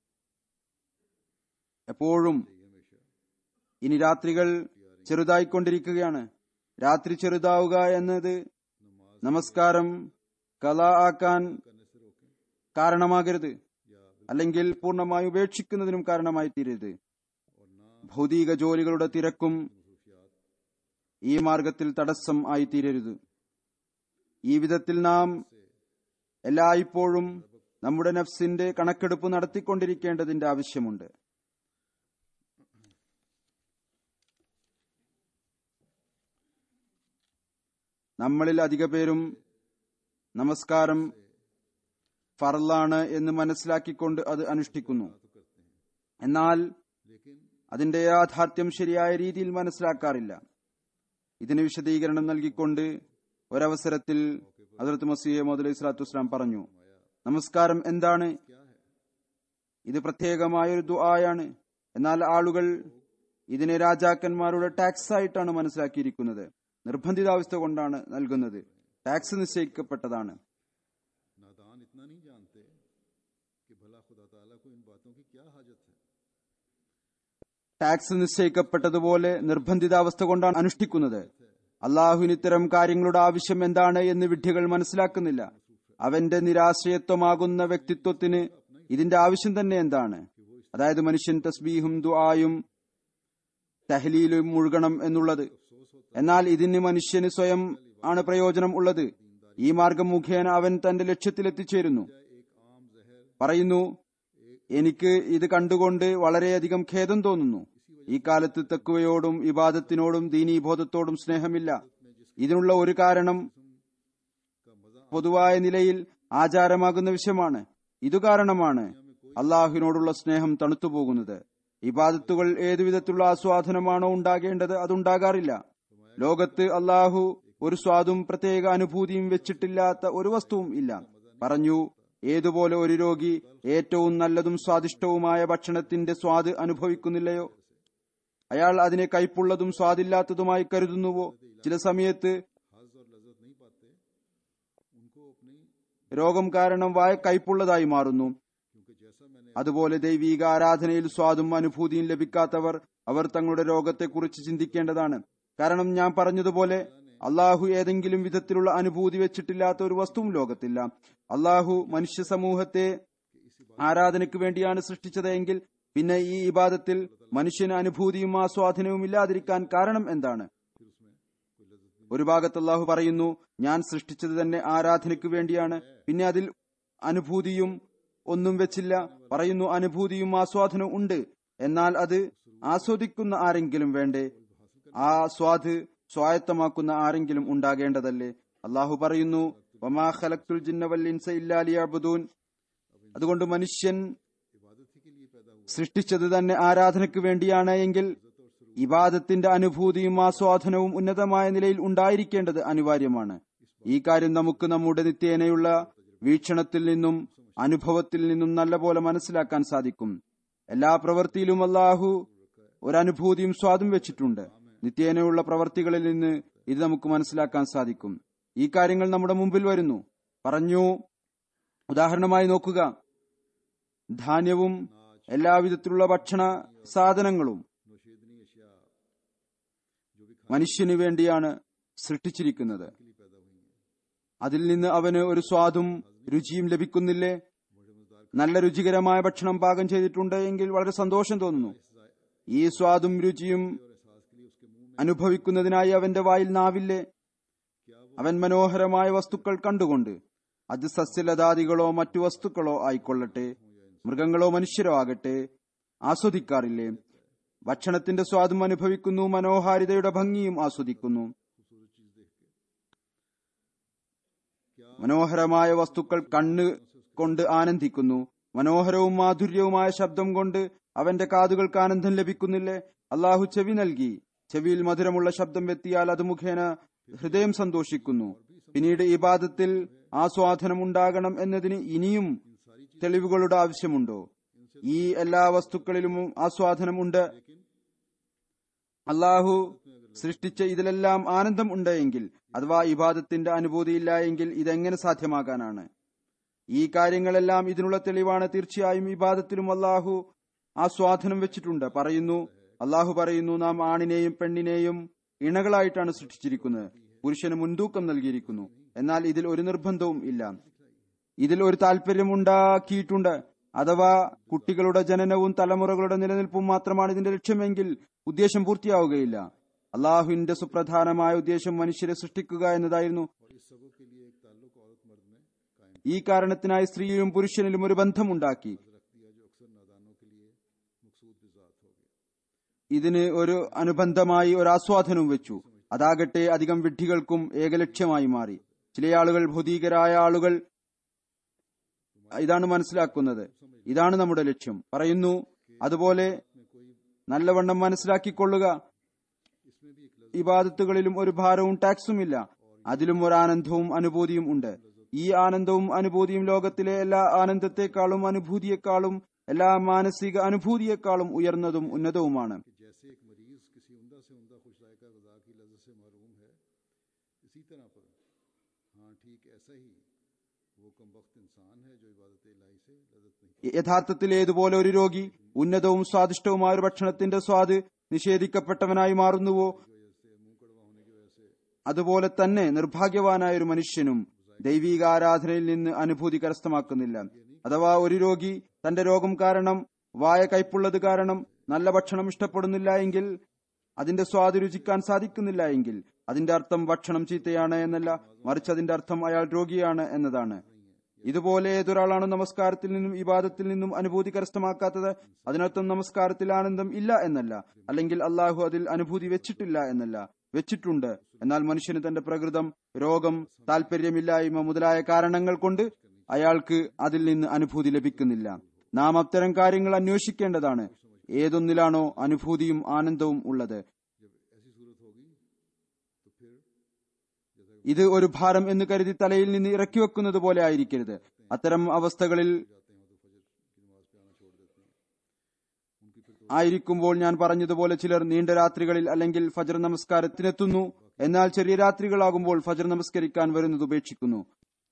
എപ്പോഴും ഇനി രാത്രികൾ ചെറുതായിക്കൊണ്ടിരിക്കുകയാണ് രാത്രി ചെറുതാവുക എന്നത് നമസ്കാരം കല ആക്കാൻ കാരണമാകരുത് അല്ലെങ്കിൽ പൂർണ്ണമായി ഉപേക്ഷിക്കുന്നതിനും കാരണമായി തീരരുത് ഭൗതിക ജോലികളുടെ തിരക്കും ഈ മാർഗത്തിൽ തടസ്സം ആയി തീരരുത് ഈ വിധത്തിൽ നാം എല്ലായ്പ്പോഴും നമ്മുടെ നഫ്സിന്റെ കണക്കെടുപ്പ് നടത്തിക്കൊണ്ടിരിക്കേണ്ടതിന്റെ ആവശ്യമുണ്ട് നമ്മളിൽ അധിക പേരും നമസ്കാരം ഫറലാണ് എന്ന് മനസ്സിലാക്കിക്കൊണ്ട് അത് അനുഷ്ഠിക്കുന്നു എന്നാൽ അതിന്റെ യാഥാർത്ഥ്യം ശരിയായ രീതിയിൽ മനസ്സിലാക്കാറില്ല ഇതിന് വിശദീകരണം നൽകിക്കൊണ്ട് ഒരവസരത്തിൽ ഹസരത്ത് മസീഹ് മോദ് ഇസ്ലാത്തു വസ്ലാം പറഞ്ഞു നമസ്കാരം എന്താണ് ഇത് പ്രത്യേകമായ ഒരു ദുആയാണ് എന്നാൽ ആളുകൾ ഇതിനെ രാജാക്കന്മാരുടെ ടാക്സ് ആയിട്ടാണ് മനസ്സിലാക്കിയിരിക്കുന്നത് നിർബന്ധിതാവസ്ഥ കൊണ്ടാണ് നൽകുന്നത് ടാക്സ് നിശ്ചയിക്കപ്പെട്ടതാണ് नादान इतना नहीं जानते कि भला खुदा ताला को इन बातों की क्या हाजत है ടാക്സ് നിശ്ചയിക്കപ്പെട്ടതുപോലെ നിർബന്ധിതാവസ്ഥ കൊണ്ടാണ് അനുഷ്ഠിക്കുന്നത് അള്ളാഹുവിന് ഇത്തരം കാര്യങ്ങളുടെ ആവശ്യം എന്താണ് എന്ന് വിഡ്ഢികൾ മനസ്സിലാക്കുന്നില്ല അവന്റെ നിരാശ്രയത്വമാകുന്ന വ്യക്തിത്വത്തിന് ഇതിന്റെ ആവശ്യം തന്നെ എന്താണ് അതായത് മനുഷ്യൻ തസ്ബീഹും ദുആയും തഹ്ലീലും മുഴുകണം എന്നുള്ളത് എന്നാൽ ഇതിന് മനുഷ്യന് സ്വയം ആണ് പ്രയോജനം ഉള്ളത് ഈ മാർഗം മുഖേന അവൻ തന്റെ ലക്ഷ്യത്തിലെത്തിച്ചേരുന്നു പറയുന്നു എനിക്ക് ഇത് കണ്ടുകൊണ്ട് വളരെയധികം ഖേദം തോന്നുന്നു ഈ കാലത്ത് തെക്കുവയോടും ഇബാദത്തിനോടും ദീനീബോധത്തോടും സ്നേഹമില്ല ഇതിനുള്ള ഒരു കാരണം പൊതുവായ നിലയിൽ ആചാരമാകുന്ന വിഷയമാണ് ഇതു കാരണമാണ് അള്ളാഹുവിനോടുള്ള സ്നേഹം തണുത്തുപോകുന്നത് ഇബാദത്തുകൾ ഏതുവിധത്തിലുള്ള ആസ്വാദനമാണോ ഉണ്ടാകേണ്ടത് അതുണ്ടാകാറില്ല ലോകത്ത് അള്ളാഹു ഒരു സ്വാദും പ്രത്യേക അനുഭൂതിയും വെച്ചിട്ടില്ലാത്ത ഒരു വസ്തുവും ഇല്ല പറഞ്ഞു ഏതുപോലെ ഒരു രോഗി ഏറ്റവും നല്ലതും സ്വാദിഷ്ടവുമായ ഭക്ഷണത്തിന്റെ സ്വാദ് അനുഭവിക്കുന്നില്ലയോ അയാൾ അതിനെ കയ്പുള്ളതും സ്വാദില്ലാത്തതുമായി കരുതുന്നുവോ ചില സമയത്ത് രോഗം കാരണം വായ കയ്പുള്ളതായി മാറുന്നു അതുപോലെ ദൈവീക ആരാധനയിൽ സ്വാദും അനുഭൂതിയും ലഭിക്കാത്തവർ അവർ തങ്ങളുടെ രോഗത്തെക്കുറിച്ച് ചിന്തിക്കേണ്ടതാണ് കാരണം ഞാൻ പറഞ്ഞതുപോലെ അള്ളാഹു ഏതെങ്കിലും വിധത്തിലുള്ള അനുഭൂതി വെച്ചിട്ടില്ലാത്ത ഒരു വസ്തുവും ലോകത്തില്ല അള്ളാഹു മനുഷ്യ സമൂഹത്തെ ആരാധനയ്ക്ക് വേണ്ടിയാണ് സൃഷ്ടിച്ചത് എങ്കിൽ പിന്നെ ഈ ഇബാദത്തിൽ മനുഷ്യന് അനുഭൂതിയും ആസ്വാദനവും ഇല്ലാതിരിക്കാൻ കാരണം എന്താണ് ഒരു ഭാഗത്ത് അള്ളാഹു പറയുന്നു ഞാൻ സൃഷ്ടിച്ചത് തന്നെ ആരാധനയ്ക്ക് വേണ്ടിയാണ് പിന്നെ അതിൽ അനുഭൂതിയും ഒന്നും വെച്ചില്ല പറയുന്നു അനുഭൂതിയും ആസ്വാദനവും ഉണ്ട് എന്നാൽ അത് ആസ്വദിക്കുന്ന ആരെങ്കിലും വേണ്ടേ ആ സ്വാദ് സ്വായത്തമാക്കുന്ന ആരെങ്കിലും ഉണ്ടാകേണ്ടതല്ലേ അള്ളാഹു പറയുന്നു വമാ ഖലഖ്തുൽ ജിന്ന വൽ ഇൻസ ഇല്ലാ ലിയഅ്ബുദൂൻ അതുകൊണ്ട് മനുഷ്യൻ സൃഷ്ടിച്ചത് തന്നെ ആരാധനയ്ക്ക് വേണ്ടിയാണ് എങ്കിൽ ഇബാദത്തിന്റെ അനുഭൂതിയും ആസ്വാദനവും ഉന്നതമായ നിലയിൽ ഉണ്ടായിരിക്കേണ്ടത് അനിവാര്യമാണ് ഈ കാര്യം നമുക്ക് നമ്മുടെ നിത്യേനയുള്ള വീക്ഷണത്തിൽ നിന്നും അനുഭവത്തിൽ നിന്നും നല്ലപോലെ മനസ്സിലാക്കാൻ സാധിക്കും എല്ലാ പ്രവൃത്തിയിലും അള്ളാഹു ഒരനുഭൂതിയും സ്വാദും വെച്ചിട്ടുണ്ട് നിത്യേനയുള്ള പ്രവർത്തികളിൽ നിന്ന് ഇത് നമുക്ക് മനസ്സിലാക്കാൻ സാധിക്കും ഈ കാര്യങ്ങൾ നമ്മുടെ മുമ്പിൽ വരുന്നു പറഞ്ഞു ഉദാഹരണമായി നോക്കുക ധാന്യവും എല്ലാവിധത്തിലുള്ള ഭക്ഷണ സാധനങ്ങളും नौशेदनी अशिया जो भी മനുഷ്യന് വേണ്ടിയാണ് സൃഷ്ടിച്ചിരിക്കുന്നത് खाने के लिए पैदा हुई हैं അതിൽ നിന്ന് അവന് ഒരു സ്വാദും രുചിയും ലഭിക്കുന്നില്ലേ बड़े मजेदार നല്ല രുചികരമായ ഭക്ഷണം പാകം ചെയ്തിട്ടുണ്ട് എങ്കിൽ വളരെ സന്തോഷം തോന്നുന്നു ഈ സ്വാദും രുചിയും और एहसास के लिए उसके मुंह में അനുഭവിക്കുന്നതിനായി അവന്റെ വായിൽ നാവില്ലേ क्या वो അവൻ മനോഹരമായ വസ്തുക്കൾ കണ്ടുകൊണ്ട് അത് സസ്യലതാദികളോ മറ്റു വസ്തുക്കളോ ആയിക്കൊള്ളട്ടെ മൃഗങ്ങളോ മനുഷ്യരോ ആകട്ടെ ആസ്വദിക്കാറില്ലേ ഭക്ഷണത്തിന്റെ സ്വാദും അനുഭവിക്കുന്നു മനോഹാരിതയുടെ ഭംഗിയും ആസ്വദിക്കുന്നു खूबसूरत चीज देख के क्या മനോഹരമായ വസ്തുക്കൾ കണ്ണ് കൊണ്ട് ആനന്ദിക്കുന്നു മനോഹരവും മാധുര്യവുമായ ശബ്ദം കൊണ്ട് അവന്റെ കാതുകൾക്ക് ആനന്ദം ലഭിക്കുന്നില്ലേ അള്ളാഹു ചെവി നൽകി ചെവിയിൽ മധുരമുള്ള ശബ്ദം എത്തിയാൽ അത് മുഖേന ഹൃദയം സന്തോഷിക്കുന്നു പിന്നീട് ഇബാദത്തിൽ ആസ്വാദനം ഉണ്ടാകണം എന്നതിന് ഇനിയും തെളിവുകളുടെ ആവശ്യമുണ്ടോ ഈ എല്ലാ വസ്തുക്കളിലും ആസ്വാദനം ഉണ്ട് അള്ളാഹു സൃഷ്ടിച്ച ഇതിലെല്ലാം ആനന്ദം ഉണ്ടെങ്കിൽ അഥവാ ഇബാദത്തിന്റെ അനുഭൂതിയില്ല എങ്കിൽ ഇതെങ്ങനെ സാധ്യമാകാനാണ് ഈ കാര്യങ്ങളെല്ലാം ഇതിനുള്ള തെളിവാണ് തീർച്ചയായും ഇബാദത്തിലും അള്ളാഹു ആസ്വാദനം വെച്ചിട്ടുണ്ട് പറയുന്നു അള്ളാഹു പറയുന്നു നാം ആണിനെയും പെണ്ണിനെയും ഇണകളായിട്ടാണ് സൃഷ്ടിച്ചിരിക്കുന്നത് പുരുഷന് മുൻതൂക്കം നൽകിയിരിക്കുന്നു എന്നാൽ ഇതിൽ ഒരു നിർബന്ധവും ഇല്ല ഇതിൽ ഒരു താല്പര്യം ഉണ്ടാക്കിയിട്ടുണ്ട് അഥവാ കുട്ടികളുടെ ജനനവും തലമുറകളുടെ നിലനിൽപ്പും മാത്രമാണ് ഇതിന്റെ ലക്ഷ്യമെങ്കിൽ ഉദ്ദേശം പൂർത്തിയാവുകയില്ല അള്ളാഹുവിന്റെ സുപ്രധാനമായ ഉദ്ദേശം മനുഷ്യരെ സൃഷ്ടിക്കുക എന്നതായിരുന്നു और इस सबक के लिए एक ताल्लुक औरत मर्द में कायम ഈ കാരണത്തിനായി സ്ത്രീയിലും പുരുഷനിലും ഒരു ബന്ധമുണ്ടാക്കി रख दिया जो अक्सर नादानों के लिए मकसूद बिजात हो गया ഇതിന് ഒരു അനുബന്ധമായി ഒരു ആസ്വാദനവും വെച്ചു അതാകട്ടെ അധികം വിഡ്ഢികൾക്കും ഏകലക്ഷ്യമായി മാറി ചില ആളുകൾ ഭൗതികരായ ആളുകൾ ഇതാണ് മനസ്സിലാക്കുന്നത് ഇതാണ് നമ്മുടെ ലക്ഷ്യം പറയുന്നു അതുപോലെ में कोई നല്ലവണ്ണം മനസ്സിലാക്കിക്കൊള്ളുക इसमें भी एक लफ्ज ഇബാദത്തുകളിലും ഒരു ഭാരവും ടാക്സും ഇല്ല അതിലും ഒരു ആനന്ദവും അനുഭൂതിയും ഉണ്ട് ഈ ആനന്ദവും അനുഭൂതിയും ലോകത്തിലെ എല്ലാ ആനന്ദത്തെക്കാളും അനുഭൂതിയെക്കാളും എല്ലാ മാനസിക അനുഭൂതിയെക്കാളും ഉയർന്നതും ഉന്നതവുമാണ് कि जैसे एक मरीज किसी उमदा से उमदा खुश जायका गजा की लज्जत से महरूम है इसी तरह पर हाँ ठीक ऐसा ही वो कम वक्त इंसान है जो इबादत इलाही से लज्जत नहीं യഥാർത്ഥത്തിൽ ഏതുപോലെ ഒരു രോഗി ഉന്നതവും സ്വാദിഷ്ടവുമായ ഒരു ഭക്ഷണത്തിന്റെ സ്വാദ് നിഷേധിക്കപ്പെട്ടവനായി മാറുന്നുവോ वजह से मुंह कड़वा होने की वजह से അതുപോലെ തന്നെ നിർഭാഗ്യവാനായ ഒരു മനുഷ്യനും ദൈവിക ആരാധനയിൽ നിന്ന് അനുഭൂതി കരസ്ഥമാക്കുന്നില്ല അഥവാ ഒരു രോഗി തന്റെ രോഗം കാരണം വായ കയ്പുള്ളത് കാരണം നല്ല ഭക്ഷണം ഇഷ്ടപ്പെടുന്നില്ല എങ്കിൽ അതിന്റെ സ്വാദ് രുചിക്കാൻ സാധിക്കുന്നില്ല എങ്കിൽ അതിന്റെ അർത്ഥം ഭക്ഷണം ചീത്തയാണ് എന്നല്ല മറിച്ച് അതിന്റെ അർത്ഥം അയാൾ രോഗിയാണ് എന്നതാണ് ഇതുപോലെ ഏതൊരാളാണ് നമസ്കാരത്തിൽ നിന്നും ഇബാദത്തിൽ നിന്നും അനുഭൂതി കരസ്ഥമാക്കാത്തത് അതിനർത്ഥം നമസ്കാരത്തിൽ ആനന്ദം ഇല്ല എന്നല്ല അല്ലെങ്കിൽ അള്ളാഹു അതിൽ അനുഭൂതി വെച്ചിട്ടില്ല എന്നല്ല വെച്ചിട്ടുണ്ട് എന്നാൽ മനുഷ്യന് തന്റെ പ്രകൃതം രോഗം താല്പര്യമില്ലായ്മ മുതലായ കാരണങ്ങൾ കൊണ്ട് അയാൾക്ക് അതിൽ നിന്ന് അനുഭൂതി ലഭിക്കുന്നില്ല നാം അത്തരം കാര്യങ്ങൾ അന്വേഷിക്കേണ്ടതാണ് ഏതൊന്നിലാണോ അനുഭൂതിയും ആനന്ദവും ഉള്ളത് जब ऐसी सूरत होगी तो फिर जैसा ഇത് ഒരു ഭാരം എന്ന് കരുതി തലയിൽ നിന്ന് ഇറക്കി വെക്കുന്നത് പോലെ ആയിരിക്കരുത് അത്തരം അവസ്ഥകളിൽ जाते हैं तो फजर की नमाज पे आना छोड़ देते हैं उनकी फिर तो ആയിരിക്കുമ്പോൾ ഞാൻ പറഞ്ഞതുപോലെ ചിലർ നീണ്ട രാത്രികളിൽ അല്ലെങ്കിൽ ഫജർ നമസ്കാരത്തിനെത്തുന്നു എന്നാൽ ചെറിയ രാത്രികളാകുമ്പോൾ ഫജർ നമസ്കരിക്കാൻ വരുന്നത് ഉപേക്ഷിക്കുന്നു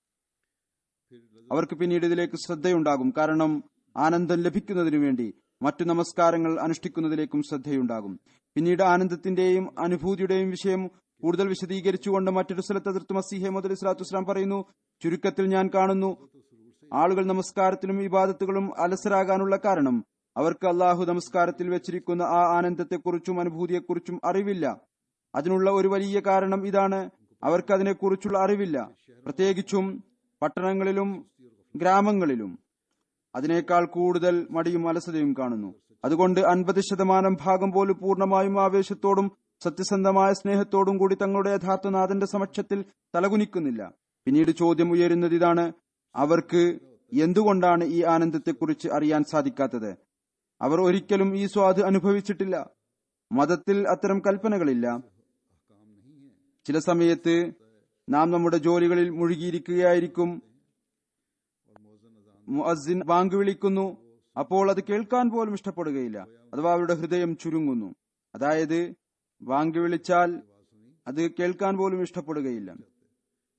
फिर लज्जत അവർക്ക് പിന്നീട് ഇതിലേക്ക് ശ്രദ്ധയുണ്ടാകും കാരണം ആനന്ദം ലഭിക്കുന്നതിനു വേണ്ടി മറ്റു നമസ്കാരങ്ങൾ അനുഷ്ഠിക്കുന്നതിലേക്കും ശ്രദ്ധയുണ്ടാകും പിന്നീട് ആനന്ദത്തിന്റെയും അനുഭൂതിയുടെയും വിഷയം കൂടുതൽ വിശദീകരിച്ചുകൊണ്ട് മറ്റൊരു സ്ഥലത്ത് അതിർത്ത് മസീഹെ മുതൽ ഇസ്ലാത്തു ഇസ്ലാം പറയുന്നു ചുരുക്കത്തിൽ ഞാൻ കാണുന്നു ആളുകൾ നമസ്കാരത്തിലും ഇബാദത്തുകളും അലസരാകാനുള്ള കാരണം അവർക്ക് അള്ളാഹു നമസ്കാരത്തിൽ വെച്ചിരിക്കുന്ന ആ ആനന്ദത്തെക്കുറിച്ചും അനുഭൂതിയെക്കുറിച്ചും അറിവില്ല അതിനുള്ള ഒരു വലിയ കാരണം ഇതാണ് അവർക്ക് അതിനെക്കുറിച്ചുള്ള അറിവില്ല പ്രത്യേകിച്ചും പട്ടണങ്ങളിലും ഗ്രാമങ്ങളിലും അതിനേക്കാൾ കൂടുതൽ മടിയും അലസതയും കാണുന്നു അതുകൊണ്ട് അൻപത് ശതമാനം ഭാഗം പോലും പൂർണ്ണമായും ആവേശത്തോടും സത്യസന്ധമായ സ്നേഹത്തോടും കൂടി തങ്ങളുടെ യഥാർത്ഥ നാഥന്റെ സമക്ഷത്തിൽ തലകുനിക്കുന്നില്ല പിന്നീട് ചോദ്യം ഉയരുന്നത് ഇതാണ് അവർക്ക് എന്തുകൊണ്ടാണ് ഈ ആനന്ദത്തെക്കുറിച്ച് അറിയാൻ സാധിക്കാത്തത് അവർ ഒരിക്കലും ഈ സ്വാദ് അനുഭവിച്ചിട്ടില്ല മതത്തിൽ അത്തരം കൽപ്പനകളില്ല अहकाम नहीं है ചില സമയത്ത് നാം നമ്മുടെ ജോലികളിൽ മുഴുകിയിരിക്കുകയായിരിക്കും और मौजन अजान മുഅസ്സിൻ ബാങ്ക് വിളിക്കുന്നു അപ്പോൾ അത് കേൾക്കാൻ പോലും ഇഷ്ടപ്പെടുകയില്ല അഥവാ അവരുടെ ഹൃദയം ചുരുങ്ങുന്നു അതായത് ബാങ്ക് വിളിച്ചാൽ അത് കേൾക്കാൻ പോലും ഇഷ്ടപ്പെടുകയില്ല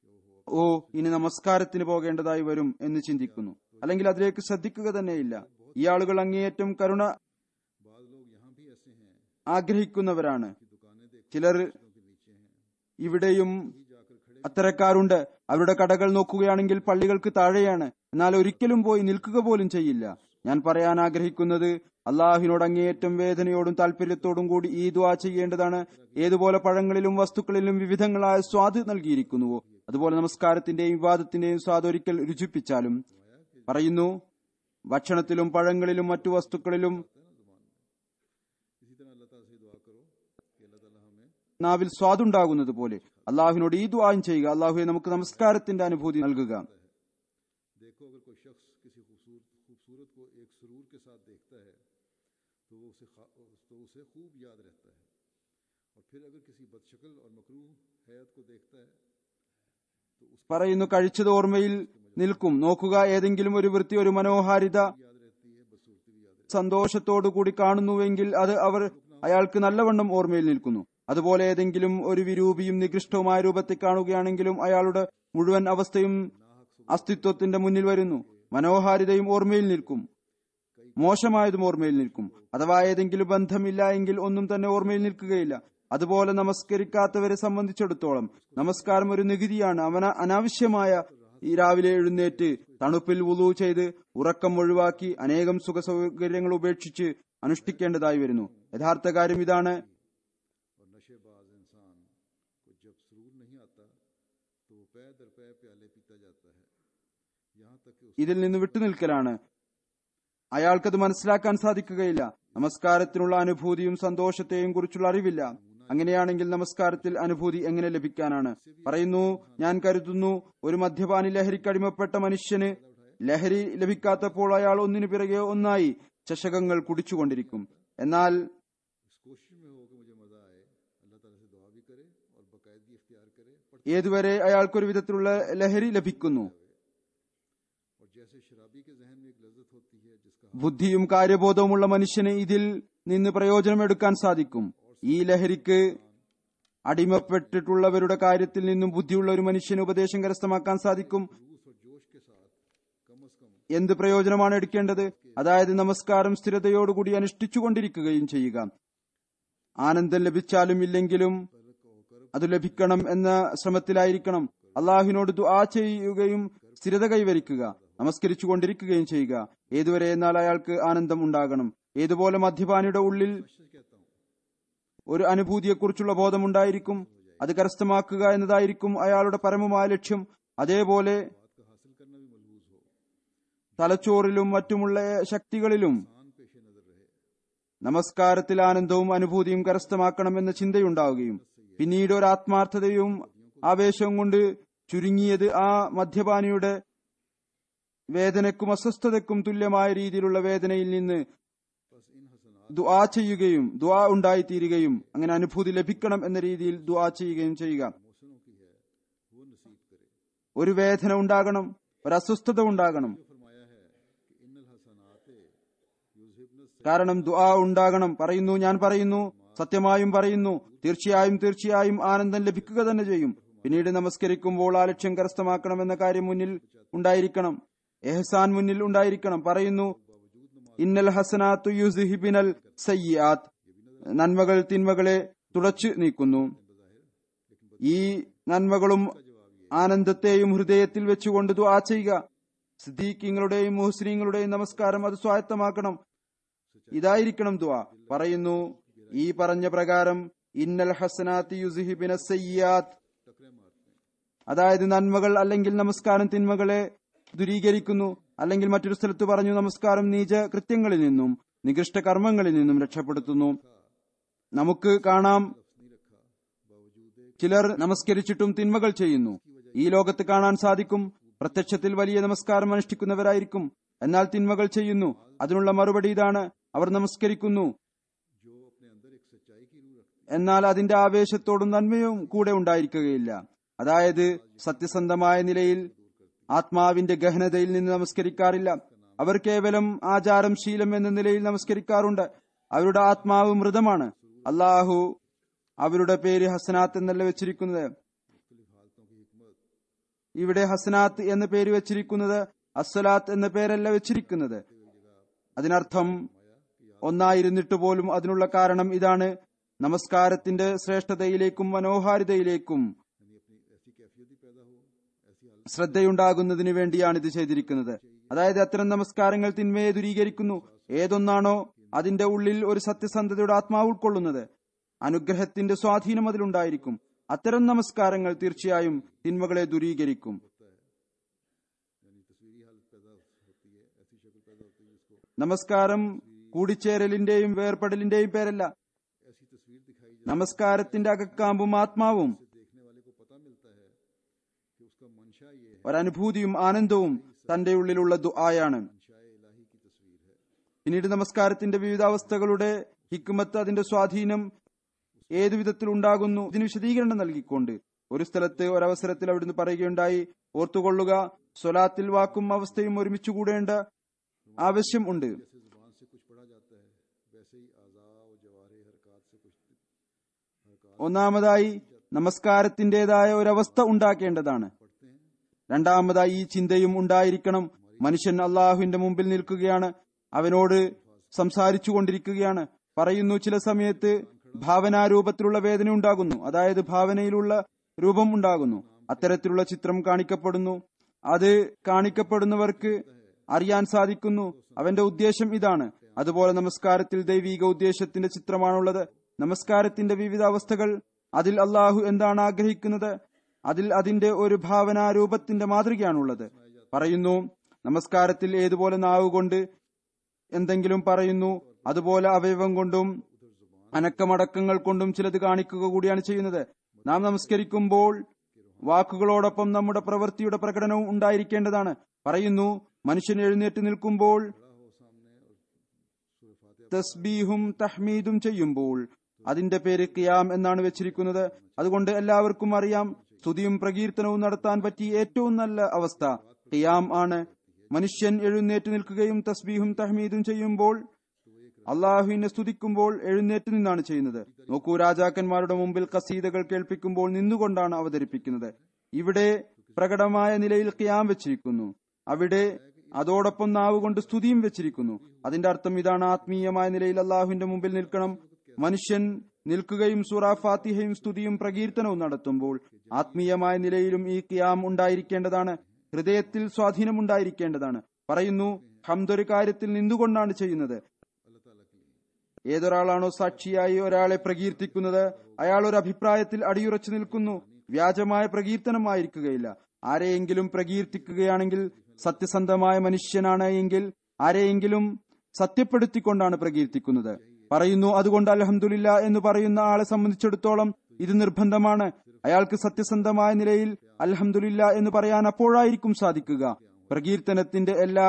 ഓ ഇനി നമസ്കാരത്തിന് പോകേണ്ടതായി വരും എന്ന് ചിന്തിക്കുന്നു അല്ലെങ്കിൽ അതിലേക്ക് ശ്രദ്ധിക്കുക തന്നെയില്ല ഈ ആളുകൾ അങ്ങേയറ്റം കരുണ बाद लोग यहाँ भी ऐसे हैं ആഗ്രഹിക്കുന്നവരാണ് कि दुकानें देख ചിലർ के नीचे हैं ഇവിടെയും ही जाकर खड़े അത്തരക്കാരുണ്ട് അവരുടെ കടകൾ നോക്കുകയാണെങ്കിൽ പള്ളികൾക്ക് താഴെയാണ് എന്നാൽ ഒരിക്കലും പോയി നിൽക്കുക പോലും ചെയ്യില്ല ഞാൻ പറയാൻ ആഗ്രഹിക്കുന്നത് അള്ളാഹിനോട് അങ്ങേയറ്റം വേദനയോടും താല്പര്യത്തോടും കൂടി ഈ ദ്വാ ചെയ്യേണ്ടതാണ് ഏതുപോലെ പഴങ്ങളിലും വസ്തുക്കളിലും വിവിധങ്ങളായ സ്വാദ് നൽകിയിരിക്കുന്നുവോ അതുപോലെ നമസ്കാരത്തിന്റെയും വിവാദത്തിന്റെയും സ്വാദ് ഒരിക്കൽ രുചിപ്പിച്ചാലും പറയുന്നു ഭക്ഷണത്തിലും പഴങ്ങളിലും മറ്റു വസ്തുക്കളിലും इसी तरह अल्लाह ताला से दुआ करो कि अल्लाह ताला हमें നാവിൽ സ്വാദുണ്ടാകുന്നത് പോലെ അള്ളാഹുവിനോട് ഈ ദ്വായും ചെയ്യുക അള്ളാഹുവെ നമുക്ക് നമസ്കാരത്തിന്റെ അനുഭൂതി നൽകുക देखो अगर कोई शख्स किसी खूबसूरत खूबसूरत को एक सुरूर के साथ देखता है तो वो उसे खा- तो उसे खूब याद रहता है और फिर अगर किसी बदशक्ल और मकरूह हैत को देखता है പറയുന്നു കഴിച്ചത് ഓർമ്മയിൽ നിൽക്കും നോക്കുക ഏതെങ്കിലും ഒരു വൃത്തി ഒരു മനോഹാരിത याद रहती है बदसूरती भी याद रहती സന്തോഷത്തോടു കൂടി കാണുന്നുവെങ്കിൽ അത് അവർ അയാൾക്ക് നല്ലവണ്ണം ഓർമ്മയിൽ നിൽക്കുന്നു അതുപോലെ ഏതെങ്കിലും ഒരു വിരൂപിയും നികൃഷ്ടവുമായ രൂപത്തെ കാണുകയാണെങ്കിലും അയാളുടെ മുഴുവൻ അവസ്ഥയും അസ്തിത്വത്തിന്റെ മുന്നിൽ വരുന്നു മനോഹാരിതയും ഓർമ്മയിൽ നിൽക്കും മോശമായതും ഓർമ്മയിൽ നിൽക്കും അഥവാ ഏതെങ്കിലും ബന്ധമില്ല എങ്കിൽ ഒന്നും തന്നെ ഓർമ്മയിൽ നിൽക്കുകയില്ല അതുപോലെ നമസ്കരിക്കാത്തവരെ സംബന്ധിച്ചിടത്തോളം നമസ്കാരം ഒരു നികുതിയാണ് അവന അനാവശ്യമായ ഈ രാവിലെ എഴുന്നേറ്റ് തണുപ്പിൽ വുളു ചെയ്ത് ഉറക്കം ഒഴിവാക്കി അനേകം സുഖ സൗകര്യങ്ങൾ ഉപേക്ഷിച്ച് അനുഷ്ഠിക്കേണ്ടതായി വരുന്നു യഥാർത്ഥ കാര്യം ഇതാണ് है और नशेबाज इंसान को जब सुरूर नहीं आता तो वो पै दर पै प्याले पीता जाता है यहाँ तक कि उस ഇതിൽ നിന്ന് വിട്ടുനിൽക്കലാണ് അയാൾക്കത് മനസ്സിലാക്കാൻ സാധിക്കുകയില്ല നമസ്കാരത്തിനുള്ള അനുഭൂതിയും സന്തോഷത്തെയും കുറിച്ചുള്ള അറിവില്ല അങ്ങനെയാണെങ്കിൽ നമസ്കാരത്തിൽ അനുഭൂതി എങ്ങനെ ലഭിക്കാനാണ് പറയുന്നു ഞാൻ കരുതുന്നു ഒരു മദ്യപാനി ലഹരിക്ക് അടിമപ്പെട്ട മനുഷ്യന് ലഹരി ലഭിക്കാത്തപ്പോൾ അയാൾ ഒന്നിനു പിറകെ ഒന്നായി ചഷകങ്ങൾ കുടിച്ചുകൊണ്ടിരിക്കും എന്നാൽ इस कोशिश में हो कि मुझे मज़ा आए अल्लाह ताला से दुआ भी करे और बाकायदगी इख्तियार करे पर ഏതുവരെ അയാൾക്കൊരു വിധത്തിലുള്ള ലഹരി ലഭിക്കുന്നു और जैसे शराबी के जहन में एक लज्जत होती है जिसका ബുദ്ധിയും കാര്യബോധവുമുള്ള മനുഷ്യന് ഇതിൽ നിന്ന് പ്രയോജനമെടുക്കാൻ സാധിക്കും ഈ ലഹരിക്ക് അടിമപ്പെട്ടിട്ടുള്ളവരുടെ കാര്യത്തിൽ നിന്നും ബുദ്ധിയുള്ള ഒരു മനുഷ്യന് ഉപദേശം കരസ്ഥമാക്കാൻ സാധിക്കും रूस और जोश के साथ कम अज कम എന്ത് പ്രയോജനമാണ് എടുക്കേണ്ടത് അതായത് നമസ്കാരം സ്ഥിരതയോടുകൂടി അനുഷ്ഠിച്ചുകൊണ്ടിരിക്കുകയും ചെയ്യുക ആനന്ദം ലഭിച്ചാലും ഇല്ലെങ്കിലും അത് ലഭിക്കണം എന്ന ശ്രമത്തിലായിരിക്കണം അള്ളാഹുവിനോട് ദുആ ചെയ്യുകയും സ്ഥിരത കൈവരിക്കുക നമസ്കരിച്ചു കൊണ്ടിരിക്കുകയും ചെയ്യുക ഏതുവരെ എന്നാൽ അയാൾക്ക് ആനന്ദം ഉണ്ടാകണം ഏതുപോലെ മദ്യപാനിയുടെ ഉള്ളിൽ कहता हूँ ഒരു അനുഭൂതിയെക്കുറിച്ചുള്ള ബോധമുണ്ടായിരിക്കും അത് കരസ്ഥമാക്കുക എന്നതായിരിക്കും അയാളുടെ പരമമായ ലക്ഷ്യം അതേപോലെ बात का हासिल करना भी मलबूज हो തലച്ചോറിലും മറ്റുമുള്ള ശക്തികളിലും आन पेश नजर रहे നമസ്കാരത്തിൽ ആനന്ദവും അനുഭൂതിയും കരസ്ഥമാക്കണമെന്ന ചിന്തയുണ്ടാവുകയും പിന്നീട് ഒരു ആത്മാർത്ഥതയും ആവേശവും കൊണ്ട് ചുരുങ്ങിയത് ആ മദ്യപാനിയുടെ വേദനയ്ക്കും അസ്വസ്ഥതയ്ക്കും തുല്യമായ രീതിയിലുള്ള വേദനയിൽ നിന്ന് बस इन हसनात ദുആ ചെയ്യുകയും ദുആ ഉണ്ടായിത്തീരുകയും അങ്ങനെ അനുഭൂതി ലഭിക്കണം എന്ന രീതിയിൽ ദുആ ചെയ്യുകയും ചെയ്യുക मोहसनों की है वो नसीब करे ഒരു വേദന ഉണ്ടാകണം ഒരു അസ്വസ്ഥത ഉണ്ടാകണം जो फरमाया है कि इन्नल हसनाते युज़हिब्न കാരണം ദുആ ഉണ്ടാകണം പറയുന്നു ഞാൻ പറയുന്നു സത്യമായും പറയുന്നു തീർച്ചയായും തീർച്ചയായും ആനന്ദം ലഭിക്കുക തന്നെ ചെയ്യും പിന്നീട് നമസ്കരിക്കുമ്പോൾ ആ ലക്ഷ്യം കരസ്ഥമാക്കണമെന്ന കാര്യം മുന്നിൽ ഉണ്ടായിരിക്കണം എഹ്സാൻ മുന്നിൽ ഉണ്ടായിരിക്കണം പറയുന്നു ഇന്നൽ ഹസനാത്തു യുസ്ഹിബിനൽ സയ്യാത്ത് നന്മകൾ തിന്മകളെ തുടച്ചു നീക്കുന്നു ഈ നന്മകളും ആനന്ദത്തെയും ഹൃദയത്തിൽ വെച്ചുകൊണ്ട് ദുആ ചെയ്യുക സിദ്ദീഖിങ്ങളുടെയും മുഹ്സിനീങ്ങളുടെയും നമസ്കാരം അത് സ്വായത്തമാക്കണം ഇതായിരിക്കണം ദുആ പറയുന്നു ഈ പറഞ്ഞ പ്രകാരം ഇന്നൽ ഹസനാത്ത് യുസ്ഹിബിന സയ്യാത്ത് टकरे मारते हैं അതായത് നന്മകൾ അല്ലെങ്കിൽ നമസ്കാരം തിന്മകളെ ദുരീകരിക്കുന്നു അല്ലെങ്കിൽ മറ്റൊരു സ്ഥലത്ത് പറഞ്ഞു നമസ്കാരം നീച കൃത്യങ്ങളിൽ നിന്നും നികൃഷ്ട കർമ്മങ്ങളിൽ നിന്നും രക്ഷപ്പെടുത്തുന്നു നമുക്ക് കാണാം नहीं रखा बावजूद एक ചിലർ നമസ്കരിച്ചിട്ടും തിന്മകൾ ചെയ്യുന്നു ഈ ലോകത്ത് കാണാൻ സാധിക്കും പ്രത്യക്ഷത്തിൽ വലിയ നമസ്കാരം അനുഷ്ഠിക്കുന്നവരായിരിക്കും എന്നാൽ തിന്മകൾ ചെയ്യുന്നു അതിനുള്ള മറുപടി ഇതാണ് അവർ നമസ്കരിക്കുന്നു जो अपने अंदर एक सच्चाई की रूह रखती എന്നാൽ അതിന്റെ ആവേശത്തോടും നന്മയും കൂടെ ഉണ്ടായിരിക്കുകയില്ല അതായത് സത്യസന്ധമായ നിലയിൽ ആത്മാവിന്റെ ഗഹനതയിൽ നിന്ന് നമസ്കരിക്കാറില്ല അവർ കേവലം ആചാരം ശീലം എന്ന നിലയിൽ നമസ്കരിക്കാറുണ്ട് അവരുടെ ആത്മാവ് മൃതമാണ് അള്ളാഹു അവരുടെ പേര് ഹസനാത്ത് എന്നല്ല വെച്ചിരിക്കുന്നത് मुख्तलिफ हालतों की हिकमत ഇവിടെ ഹസനാത്ത് എന്ന പേര് വെച്ചിരിക്കുന്നത് അസ്സലാത്ത് എന്ന പേരല്ല വെച്ചിരിക്കുന്നത് അതിനർത്ഥം ഒന്നായിരുന്നിട്ട് പോലും അതിനുള്ള കാരണം ഇതാണ് നമസ്കാരത്തിന്റെ ശ്രേഷ്ഠതയിലേക്കും മനോഹാരിതയിലേക്കും यानी अपनी ऐसी कैफियत ही पैदा हो ऐसी हालत ശ്രദ്ധയുണ്ടാകുന്നതിന് വേണ്ടിയാണ് ഇത് ചെയ്തിരിക്കുന്നത് അതായത് അത്തരം നമസ്കാരങ്ങൾ തിന്മയെ ദൂരീകരിക്കുന്നു ഏതൊന്നാണോ അതിന്റെ ഉള്ളിൽ ഒരു സത്യസന്ധതയുടെ ആത്മാവ് ഉൾക്കൊള്ളുന്നത് അനുഗ്രഹത്തിന്റെ സ്വാധീനം അതിലുണ്ടായിരിക്കും അത്തരം നമസ്കാരങ്ങൾ തീർച്ചയായും തിന്മകളെ ദൂരീകരിക്കും यानी तस्वीरी हालत पैदा होती है ऐसी शक्ल पैदा होती है जिसको നമസ്കാരം കൂടിച്ചേരലിന്റെയും വേർപെടലിന്റെയും പേരല്ല ऐसी तस्वीर दिखाई നമസ്കാരത്തിന്റെ അകക്കാമ്പും ആത്മാവും जाए देखने वाले को पता मिलता है कि उसका मंशा ये है ഒരനുഭൂതിയും ആനന്ദവും തന്റെ ഉള്ളിലുള്ള ദുആയാണ് मंशा इलाही की तस्वीर है പിന്നീട് നമസ്കാരത്തിന്റെ വിവിധ അവസ്ഥകളുടെ ഹിക്കുമത്ത് അതിന്റെ സ്വാധീനം ഏതു വിധത്തിൽ ഉണ്ടാകുന്നു ഇതിന് വിശദീകരണം നൽകിക്കൊണ്ട് ഒരു സ്ഥലത്ത് ഒരവസരത്തിൽ അവിടുന്ന് പറയുകയുണ്ടായി ഓർത്തുകൊള്ളുക സ്വലാത്തിൽ വാക്കും അവസ്ഥയും ഒരുമിച്ച് കൂടേണ്ട ആവശ്യം ഉണ്ട് जैसे जुबान से कुछ पढ़ा जाता है वैसे ही आज़ा और जवारे हरकत से कुछ हरकत ഒന്നാമതായി നമസ്കാരത്തിന്റേതായ ഒരവസ്ഥ ഉണ്ടാക്കേണ്ടതാണ് पढ़ते हैं രണ്ടാമതായി ഈ ചിന്തയും ഉണ്ടായിരിക്കണം മനുഷ്യൻ അള്ളാഹുവിന്റെ മുമ്പിൽ നിൽക്കുകയാണ് അവനോട് സംസാരിച്ചു കൊണ്ടിരിക്കുകയാണ് പറയുന്നു ചില സമയത്ത് ഭാവനാരൂപത്തിലുള്ള വേദന ഉണ്ടാകുന്നു അതായത് ഭാവനയിലുള്ള രൂപം ഉണ്ടാകുന്നു അത്തരത്തിലുള്ള ചിത്രം കാണിക്കപ്പെടുന്നു അത് കാണിക്കപ്പെടുന്നവർക്ക് അറിയാൻ സാധിക്കുന്നു അവന്റെ ഉദ്ദേശം ഇതാണ് അതുപോലെ നമസ്കാരത്തിൽ ദൈവിക ഉദ്ദേശത്തിന്റെ ചിത്രമാണുള്ളത് നമസ്കാരത്തിന്റെ വിവിധ അവസ്ഥകൾ അതിൽ അള്ളാഹു എന്താണ് ആഗ്രഹിക്കുന്നത് അതിൽ അതിന്റെ ഒരു ഭാവനാരൂപത്തിന്റെ മാതൃകയാണുള്ളത് പറയുന്നു നമസ്കാരത്തിൽ ഏതുപോലെ നാവ് കൊണ്ട് എന്തെങ്കിലും പറയുന്നു അതുപോലെ അവയവം കൊണ്ടും അനക്കമടക്കങ്ങൾ കൊണ്ടും ചിലത് കാണിക്കുക കൂടിയാണ് ചെയ്യുന്നത് നാം നമസ്കരിക്കുമ്പോൾ വാക്കുകളോടൊപ്പം നമ്മുടെ പ്രവൃത്തിയുടെ പ്രകടനവും ഉണ്ടായിരിക്കേണ്ടതാണ് പറയുന്നു മനുഷ്യൻ എഴുന്നേറ്റ് നിൽക്കുമ്പോൾ തസ്ബീഹും തഹ്മീദും ചെയ്യുമ്പോൾ അതിന്റെ പേര് കിയാം എന്നാണ് വെച്ചിരിക്കുന്നത് അതുകൊണ്ട് എല്ലാവർക്കും അറിയാം സ്തുതിയും പ്രകീർത്തനവും നടത്താൻ പറ്റിയ ഏറ്റവും നല്ല അവസ്ഥ കിയാം ആണ് മനുഷ്യൻ എഴുന്നേറ്റ് നിൽക്കുകയും തസ്ബീഹും തഹ്മീദും ചെയ്യുമ്പോൾ അള്ളാഹുവിനെ സ്തുതിക്കുമ്പോൾ എഴുന്നേറ്റ് നിന്നാണ് ചെയ്യുന്നത് നോക്കൂ രാജാക്കന്മാരുടെ മുമ്പിൽ കസീതകൾ കേൾപ്പിക്കുമ്പോൾ നിന്നുകൊണ്ടാണ് അവതരിപ്പിക്കുന്നത് ഇവിടെ പ്രകടമായ നിലയിൽ ഖിയാം വെച്ചിരിക്കുന്നു അവിടെ അതോടൊപ്പം നാവ് കൊണ്ട് സ്തുതിയും വെച്ചിരിക്കുന്നു അതിന്റെ അർത്ഥം ഇതാണ് ആത്മീയമായ നിലയിൽ അള്ളാഹുവിന്റെ മുമ്പിൽ നിൽക്കണം മനുഷ്യൻ നിൽക്കുകയും സൂറ ഫാത്തിഹയും സ്തുതിയും പ്രകീർത്തനവും നടത്തുമ്പോൾ ആത്മീയമായ നിലയിലും ഈ ഖിയാം ഉണ്ടായിരിക്കേണ്ടതാണ് ഹൃദയത്തിൽ സ്വാധീനം ഉണ്ടായിരിക്കേണ്ടതാണ് പറയുന്നു ഹംദൊരു കാര്യത്തിൽ നിന്നുകൊണ്ടാണ് ചെയ്യുന്നത് ഏതൊരാളാണോ സാക്ഷിയായി ഒരാളെ പ്രകീർത്തിക്കുന്നത് അയാൾ ഒരു അഭിപ്രായത്തിൽ അടിയുറച്ചു നിൽക്കുന്നു വ്യാജമായ പ്രകീർത്തനമായിരിക്കുകയില്ല ആരെയെങ്കിലും പ്രകീർത്തിക്കുകയാണെങ്കിൽ സത്യസന്ധമായ മനുഷ്യനാണ് എങ്കിൽ ആരെയെങ്കിലും സത്യപ്പെടുത്തിക്കൊണ്ടാണ് പ്രകീർത്തിക്കുന്നത് പറയുന്നു അതുകൊണ്ട് അലഹമുല്ല എന്ന് പറയുന്ന ആളെ സംബന്ധിച്ചിടത്തോളം ഇത് നിർബന്ധമാണ് അയാൾക്ക് സത്യസന്ധമായ നിലയിൽ അൽഹംദുലില്ല എന്ന് പറയാൻ അപ്പോഴായിരിക്കും സാധിക്കുക പ്രകീർത്തനത്തിന്റെ എല്ലാ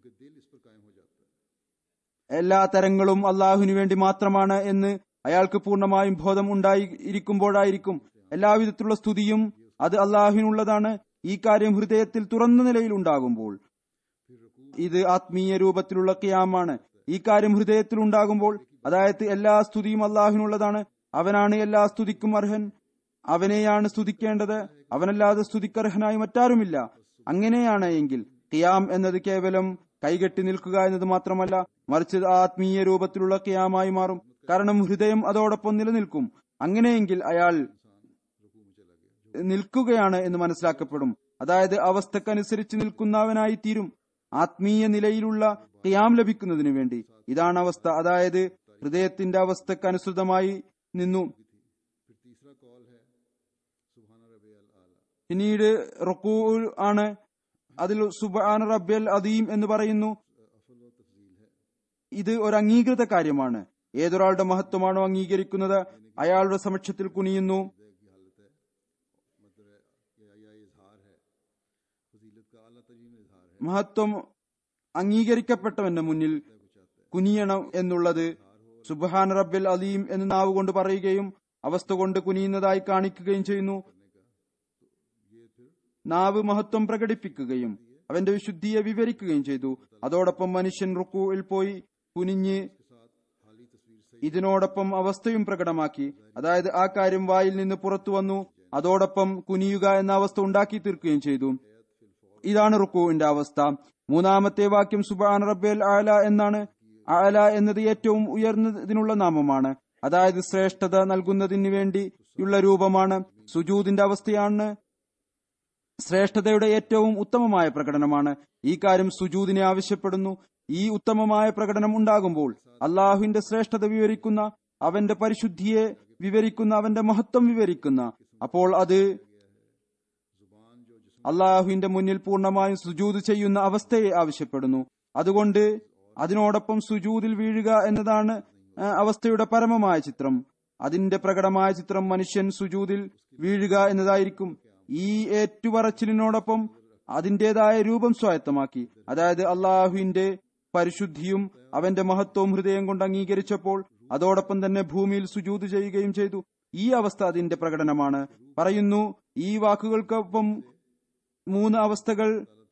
എല്ലാ തരങ്ങളും അള്ളാഹുവിനു വേണ്ടി മാത്രമാണ് എന്ന് അയാൾക്ക് പൂർണ്ണമായും ബോധം ഉണ്ടായി ഇരിക്കുമ്പോഴായിരിക്കും എല്ലാവിധത്തിലുള്ള സ്തുതിയും അത് അള്ളാഹുവിനുള്ളതാണ് ഈ കാര്യം ഹൃദയത്തിൽ തുറന്ന നിലയിൽ ഉണ്ടാകുമ്പോൾ ഇത് ആത്മീയ രൂപത്തിലുള്ള ക്യാമാണ് ഈ കാര്യം ഹൃദയത്തിൽ ഉണ്ടാകുമ്പോൾ അതായത് എല്ലാ സ്തുതിയും അള്ളാഹുവിനുള്ളതാണ് അവനാണ് എല്ലാ സ്തുതിക്കും അർഹൻ അവനെയാണ് സ്തുതിക്കേണ്ടത് അവനല്ലാതെ സ്തുതിക്കർഹനായി മറ്റാരുമില്ല അങ്ങനെയാണ് എങ്കിൽ ഖിയാം എന്നത് കേവലം കൈകെട്ടി നിൽക്കുക എന്നത് മാത്രമല്ല മറിച്ച് ഇത് ആത്മീയ രൂപത്തിലുള്ള ഖിയാമായി മാറും കാരണം ഹൃദയം അതോടൊപ്പം നിലനിൽക്കും അങ്ങനെയെങ്കിൽ അയാൾ നിൽക്കുകയാണ് എന്ന് മനസ്സിലാക്കപ്പെടും അതായത് അവസ്ഥക്കനുസരിച്ച് നിൽക്കുന്നവനായി തീരും ആത്മീയ നിലയിലുള്ള ഖിയാം ലഭിക്കുന്നതിനു വേണ്ടി ഇതാണ് അവസ്ഥ അതായത് ഹൃദയത്തിന്റെ അവസ്ഥക്കനുസൃതമായി നിന്നു तीसरा कॉल है सुबहान रबी आला പിന്നീട് റുക്കൂ ആണ് അതിൽ സുബാൻ റബ്ബൽ അദീം എന്ന് പറയുന്നു अफल व तफजील है ഇത് ഒരു അംഗീകൃത കാര്യമാണ് ഏതൊരാളുടെ മഹത്വമാണോ അംഗീകരിക്കുന്നത് അയാളുടെ സമക്ഷത്തിൽ കുനിയുന്നു की हालत है मतलब है या, या इजहार है फजीलत का अला तरीन इजहार है മഹത്വം അംഗീകരിക്കപ്പെട്ടവന്റെ മുന്നിൽ കുനിയണം എന്നുള്ളത് സുബാൻ റബ്ബൽ അലീം എന്ന് നാവ് കൊണ്ട് പറയുകയും അവസ്ഥ കൊണ്ട് കുനിയുന്നതായി കാണിക്കുകയും ചെയ്യുന്നു നാവ് മഹത്വം പ്രകടിപ്പിക്കുകയും അവന്റെ വിശുദ്ധിയെ വിവരിക്കുകയും ചെയ്തു അതോടൊപ്പം മനുഷ്യൻ റുക്കുവിൽ പോയി കുനിഞ്ഞ് ഇതിനോടൊപ്പം അവസ്ഥയും പ്രകടമാക്കി അതായത് ആ കാര്യം വായിൽ നിന്ന് പുറത്തു വന്നു അതോടൊപ്പം കുനിയുക എന്ന അവസ്ഥ ഉണ്ടാക്കി തീർക്കുകയും ചെയ്തു ഇതാണ് റുക്കുവിന്റെ അവസ്ഥ മൂന്നാമത്തെ വാക്യം സുബാൻ റബ്ബേൽ ആല എന്നാണ് ആല എന്നത് ഏറ്റവും ഉയർന്നതിനുള്ള നാമമാണ് അതായത് ശ്രേഷ്ഠത നൽകുന്നതിന് വേണ്ടിയുള്ള രൂപമാണ് സുജൂദിന്റെ അവസ്ഥയാണ് ശ്രേഷ്ഠതയുടെ ഏറ്റവും ഉത്തമമായ പ്രകടനമാണ് ഈ കാര്യം സുജൂദിനെ ആവശ്യപ്പെടുന്നു ഈ ഉത്തമമായ പ്രകടനം ഉണ്ടാകുമ്പോൾ അള്ളാഹുവിന്റെ ശ്രേഷ്ഠത വിവരിക്കുന്ന അവന്റെ പരിശുദ്ധിയെ വിവരിക്കുന്ന അവന്റെ മഹത്വം വിവരിക്കുന്ന അപ്പോൾ അത് അള്ളാഹുവിന്റെ മുന്നിൽ പൂർണ്ണമായും സുജൂത് ചെയ്യുന്ന അവസ്ഥയെ ആവശ്യപ്പെടുന്നു അതുകൊണ്ട് അതിനോടൊപ്പം സുജൂതിൽ വീഴുക എന്നതാണ് ആ, അവസ്ഥയുടെ പരമമായ ചിത്രം അതിന്റെ പ്രകടമായ ചിത്രം മനുഷ്യൻ സുജൂതിൽ വീഴുക എന്നതായിരിക്കും ഈ ഏറ്റുപറച്ചിലിനോടൊപ്പം അതിന്റേതായ രൂപം സ്വായത്തമാക്കി അതായത് അള്ളാഹുവിന്റെ പരിശുദ്ധിയും അവന്റെ മഹത്വവും ഹൃദയം കൊണ്ട് അംഗീകരിച്ചപ്പോൾ അതോടൊപ്പം തന്നെ ഭൂമിയിൽ സുജൂത് ചെയ്യുകയും ചെയ്തു ഈ അവസ്ഥ അതിന്റെ പ്രകടനമാണ് പറയുന്നു ഈ വാക്കുകൾക്കൊപ്പം മൂന്ന് അവസ്ഥകൾ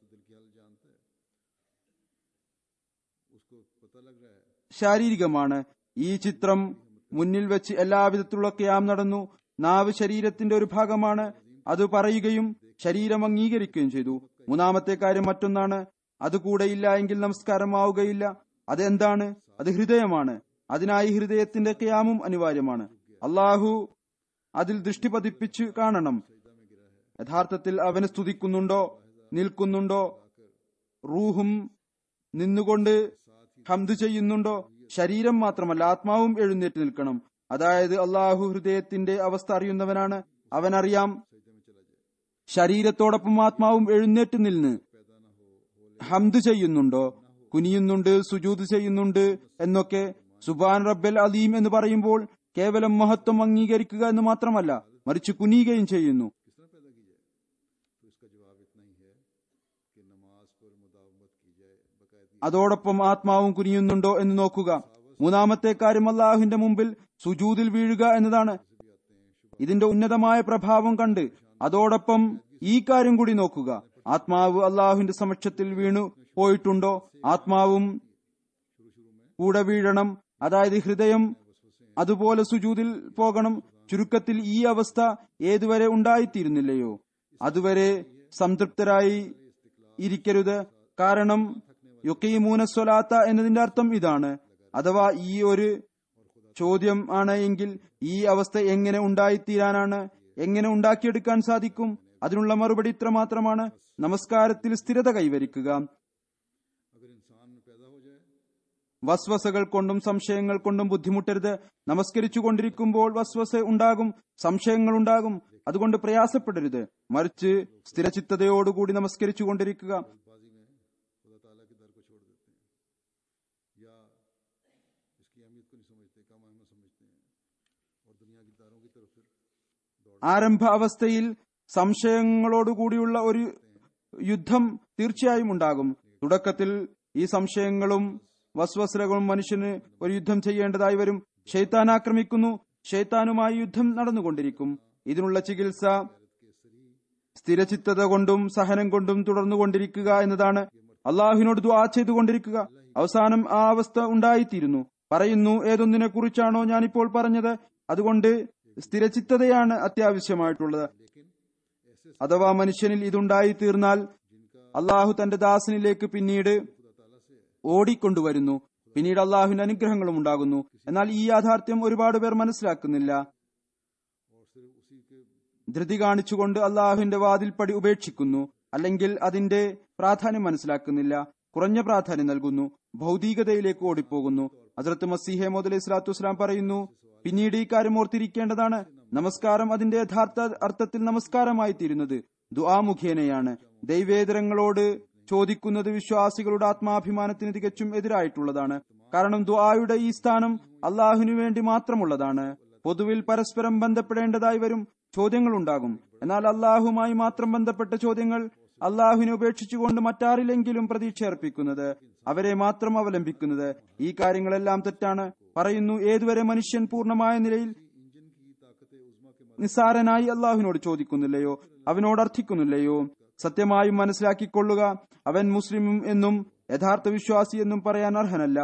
ശാരീരികമാണ് ഈ ചിത്രം മുന്നിൽ വെച്ച് എല്ലാവിധത്തിലുള്ള ക്യാം നടന്നു നാവ് ശരീരത്തിന്റെ ഒരു ഭാഗമാണ് അത് പറയുകയും ശരീരം അംഗീകരിക്കുകയും ചെയ്തു മൂന്നാമത്തെ കാര്യം മറ്റൊന്നാണ് അത് കൂടെയില്ല എങ്കിൽ നമസ്കാരമാവുകയില്ല അതെന്താണ് അത് ഹൃദയമാണ് അതിനായി ഹൃദയത്തിന്റെ ക്യാമും അനിവാര്യമാണ് അള്ളാഹു അതിൽ ദൃഷ്ടി പതിപ്പിച്ച് കാണണം യഥാർത്ഥത്തിൽ അവനെ സ്തുതിക്കുന്നുണ്ടോ നിൽക്കുന്നുണ്ടോ റൂഹും നിന്നുകൊണ്ട് ഹംദ് ചെയ്യുന്നുണ്ടോ ശരീരം മാത്രമല്ല ആത്മാവും എഴുന്നേറ്റ് നിൽക്കണം അതായത് അള്ളാഹു ഹൃദയത്തിന്റെ അവസ്ഥ അറിയുന്നവനാണ് അവനറിയാം ശരീരത്തോടൊപ്പം ആത്മാവും എഴുന്നേറ്റ് നിന്ന് ഹംദ് ചെയ്യുന്നുണ്ടോ കുനിയുന്നുണ്ട് സുജൂത് ചെയ്യുന്നുണ്ട് എന്നൊക്കെ സുബാൻ റബ്ബൽ അലീം എന്ന് പറയുമ്പോൾ കേവലം മഹത്വം അംഗീകരിക്കുക എന്ന് മാത്രമല്ല മറിച്ച് കുനിയുകയും ചെയ്യുന്നു അതോടൊപ്പം ആത്മാവും കുനിയുന്നുണ്ടോ എന്ന് നോക്കുക മൂന്നാമത്തെ കാര്യം അള്ളാഹുവിന്റെ മുമ്പിൽ സുജൂതിൽ വീഴുക എന്നതാണ് ഇതിന്റെ ഉന്നതമായ പ്രഭാവം കണ്ട് അതോടൊപ്പം ഈ കാര്യം കൂടി നോക്കുക ആത്മാവ് അള്ളാഹുവിന്റെ സമക്ഷത്തിൽ വീണു പോയിട്ടുണ്ടോ ആത്മാവും കൂടെ വീഴണം അതായത് ഹൃദയം അതുപോലെ സുജൂതിൽ പോകണം ചുരുക്കത്തിൽ ഈ അവസ്ഥ ഏതുവരെ ഉണ്ടായിത്തീരുന്നില്ലയോ അതുവരെ സംതൃപ്തരായി ഇരിക്കരുത് കാരണം യൊക്കെയും സ്വലാത്ത എന്നതിന്റെ അർത്ഥം ഇതാണ് അഥവാ ഈ ഒരു ചോദ്യം ആണ് എങ്കിൽ ഈ അവസ്ഥ എങ്ങനെ ഉണ്ടായിത്തീരാനാണ് എങ്ങനെ ഉണ്ടാക്കിയെടുക്കാൻ സാധിക്കും അതിനുള്ള മറുപടി ഇത്ര മാത്രമാണ് നമസ്കാരത്തിൽ സ്ഥിരത കൈവരിക്കുക വസ്വസകൾ കൊണ്ടും സംശയങ്ങൾ കൊണ്ടും ബുദ്ധിമുട്ടരുത് നമസ്കരിച്ചു കൊണ്ടിരിക്കുമ്പോൾ വസ്വസ ഉണ്ടാകും സംശയങ്ങൾ ഉണ്ടാകും അതുകൊണ്ട് പ്രയാസപ്പെടരുത് മറിച്ച് സ്ഥിരചിത്തതയോടുകൂടി നമസ്കരിച്ചു കൊണ്ടിരിക്കുക ആരംഭ അവസ്ഥയിൽ സംശയങ്ങളോടുകൂടിയുള്ള ഒരു യുദ്ധം തീർച്ചയായും ഉണ്ടാകും തുടക്കത്തിൽ ഈ സംശയങ്ങളും വസ്വസ്രകളും മനുഷ്യന് ഒരു യുദ്ധം ചെയ്യേണ്ടതായി വരും ഷെയ്ത്താൻ ആക്രമിക്കുന്നു ഷെയ്ത്താനുമായി യുദ്ധം നടന്നുകൊണ്ടിരിക്കും ഇതിനുള്ള ചികിത്സ സ്ഥിരചിത്തത കൊണ്ടും സഹനം കൊണ്ടും തുടർന്നുകൊണ്ടിരിക്കുക എന്നതാണ് അള്ളാഹുവിനോട് ദ്വാ ചെയ്തുകൊണ്ടിരിക്കുക അവസാനം ആ അവസ്ഥ ഉണ്ടായിത്തീരുന്നു പറയുന്നു ഏതൊന്നിനെ കുറിച്ചാണോ ഞാനിപ്പോൾ പറഞ്ഞത് അതുകൊണ്ട് സ്ഥിരചിത്തതയാണ് അത്യാവശ്യമായിട്ടുള്ളത് അഥവാ മനുഷ്യനിൽ ഇതുണ്ടായി തീർന്നാൽ അള്ളാഹു തന്റെ ദാസനിലേക്ക് പിന്നീട് ഓടിക്കൊണ്ടുവരുന്നു പിന്നീട് അള്ളാഹുവിന്റെ അനുഗ്രഹങ്ങളും ഉണ്ടാകുന്നു എന്നാൽ ഈ യാഥാർത്ഥ്യം ഒരുപാട് പേർ മനസ്സിലാക്കുന്നില്ല ധൃതി കാണിച്ചുകൊണ്ട് അള്ളാഹുവിന്റെ വാതിൽപ്പടി ഉപേക്ഷിക്കുന്നു അല്ലെങ്കിൽ അതിന്റെ പ്രാധാന്യം മനസ്സിലാക്കുന്നില്ല കുറഞ്ഞ പ്രാധാന്യം നൽകുന്നു ഭൗതികതയിലേക്ക് ഓടിപ്പോകുന്നു ഹസ്രത്ത് മസീഹെ മോദ് ഇസ്ലാത്തു വസ്സലാം പറയുന്നു പിന്നീട് ഈ കാര്യം ഓർത്തിരിക്കേണ്ടതാണ് നമസ്കാരം അതിന്റെ യഥാർത്ഥ അർത്ഥത്തിൽ നമസ്കാരമായി തീരുന്നത് ദുആ മുഖേനയാണ് ദൈവേതരങ്ങളോട് ചോദിക്കുന്നത് വിശ്വാസികളുടെ ആത്മാഭിമാനത്തിന് തികച്ചും എതിരായിട്ടുള്ളതാണ് കാരണം ദുആയുടെ ഈ സ്ഥാനം അള്ളാഹുവിനു വേണ്ടി മാത്രമുള്ളതാണ് പൊതുവിൽ പരസ്പരം ബന്ധപ്പെടേണ്ടതായി വരും ചോദ്യങ്ങൾ ഉണ്ടാകും എന്നാൽ അള്ളാഹുമായി മാത്രം ബന്ധപ്പെട്ട ചോദ്യങ്ങൾ അള്ളാഹുവിനെ ഉപേക്ഷിച്ചുകൊണ്ട് മറ്റാരിലെങ്കിലും പ്രതീക്ഷ അർപ്പിക്കുന്നത് അവരെ മാത്രം അവലംബിക്കുന്നത് ഈ കാര്യങ്ങളെല്ലാം തെറ്റാണ് പറയുന്നു ഏതുവരെ മനുഷ്യൻ പൂർണ്ണമായ നിലയിൽ നിസ്സാരനായി അള്ളാഹുവിനോട് ചോദിക്കുന്നില്ലയോ അവനോട് അർത്ഥിക്കുന്നില്ലയോ സത്യമായും മനസ്സിലാക്കിക്കൊള്ളുക അവൻ മുസ്ലിം എന്നും യഥാർത്ഥ വിശ്വാസി എന്നും പറയാൻ അർഹനല്ല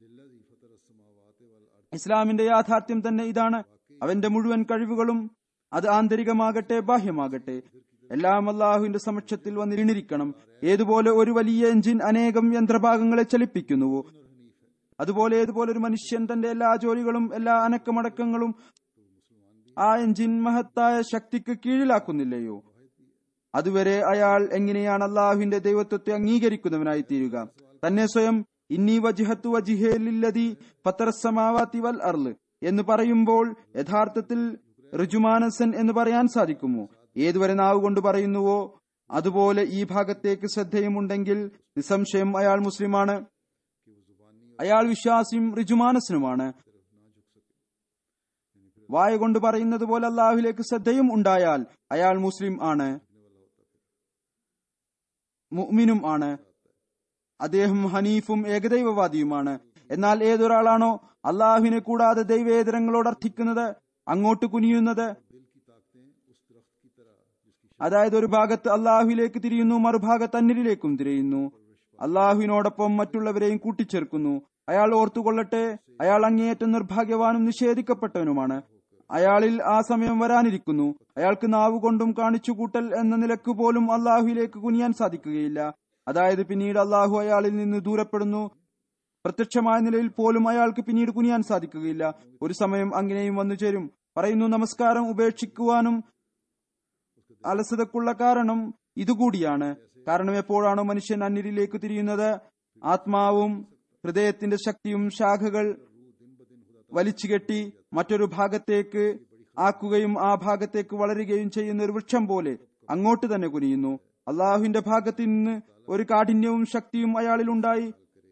ഇസ്ലാമിന്റെ യാഥാർത്ഥ്യം തന്നെ ഇതാണ് അവന്റെ മുഴുവൻ കഴിവുകളും അത് ആന്തരികമാകട്ടെ ബാഹ്യമാകട്ടെ എല്ലാം അള്ളാഹുവിന്റെ സമക്ഷത്തിൽ വന്നിരുന്നിരിക്കണം ഏതുപോലെ ഒരു വലിയ എഞ്ചിൻ അനേകം യന്ത്രഭാഗങ്ങളെ ചലിപ്പിക്കുന്നുവോ അതുപോലെ ഏതുപോലെ ഒരു മനുഷ്യൻ തന്റെ എല്ലാ ജോലികളും എല്ലാ അനക്കമടക്കങ്ങളും ആ എഞ്ചിൻ മഹത്തായ ശക്തിക്ക് കീഴിലാക്കുന്നില്ലയോ അതുവരെ അയാൾ എങ്ങനെയാണ് അള്ളാഹുവിന്റെ ദൈവത്വത്തെ അംഗീകരിക്കുന്നവനായി തീരുക തന്നെ സ്വയം ഇന്നി വജിഹത്തു വജിഹേലില്ലതി പത്തറസമാവാത്തി വൽ അർള് എന്ന് പറയുമ്പോൾ യഥാർത്ഥത്തിൽ ഋജുമാനസൻ എന്ന് പറയാൻ സാധിക്കുമോ ഏതുവരെ നാവ് കൊണ്ട് പറയുന്നുവോ അതുപോലെ ഈ ഭാഗത്തേക്ക് ശ്രദ്ധയുമുണ്ടെങ്കിൽ നിസ്സംശയം അയാൾ മുസ്ലിമാണ് അയാൾ വിശ്വാസിയും ഋജുമാനസനുമാണ് വായ കൊണ്ട് പറയുന്നത് പോലെ അള്ളാഹുലേക്ക് ശ്രദ്ധയും ഉണ്ടായാൽ അയാൾ മുസ്ലിം ആണ് മുഅ്മിനും ആണ് അദ്ദേഹം ഹനീഫും ഏകദൈവവാദിയുമാണ് എന്നാൽ ഏതൊരാളാണോ അള്ളാഹുവിനെ കൂടാതെ ദൈവേതരങ്ങളോട് അർത്ഥിക്കുന്നത് അങ്ങോട്ട് കുനിയുന്നത് അതായത് ഒരു ഭാഗത്ത് അള്ളാഹുവിലേക്ക് തിരിയുന്നു മറുഭാഗത്ത് അന്യരിലേക്കും തിരിയുന്നു അള്ളാഹുവിനോടൊപ്പം മറ്റുള്ളവരെയും കൂട്ടിച്ചേർക്കുന്നു അയാൾ ഓർത്തുകൊള്ളട്ടെ അയാൾ അങ്ങേയറ്റം നിർഭാഗ്യവാനും നിഷേധിക്കപ്പെട്ടവനുമാണ് അയാളിൽ ആ സമയം വരാനിരിക്കുന്നു അയാൾക്ക് നാവുകൊണ്ടും കാണിച്ചുകൂട്ടൽ എന്ന നിലക്ക് പോലും അള്ളാഹുവിലേക്ക് കുനിയാൻ സാധിക്കുകയില്ല അതായത് പിന്നീട് അള്ളാഹു അയാളിൽ നിന്ന് ദൂരപ്പെടുന്നു പ്രത്യക്ഷമായ നിലയിൽ പോലും അയാൾക്ക് പിന്നീട് കുനിയാൻ സാധിക്കുകയില്ല ഒരു സമയം അങ്ങനെയും വന്നു ചേരും പറയുന്നു നമസ്കാരം ഉപേക്ഷിക്കുവാനും അലസതക്കുള്ള കാരണം ഇതുകൂടിയാണ് കാരണം എപ്പോഴാണോ മനുഷ്യൻ അന്യരിലേക്ക് തിരിയുന്നത് ആത്മാവും ഹൃദയത്തിന്റെ ശക്തിയും ശാഖകൾ വലിച്ചുകെട്ടി മറ്റൊരു ഭാഗത്തേക്ക് ആക്കുകയും ആ ഭാഗത്തേക്ക് വളരുകയും ചെയ്യുന്ന ഒരു വൃക്ഷം പോലെ അങ്ങോട്ട് തന്നെ കുനിയുന്നു അള്ളാഹുവിന്റെ ഭാഗത്ത് നിന്ന് ഒരു കാഠിന്യവും ശക്തിയും അയാളിൽ ഉണ്ടായി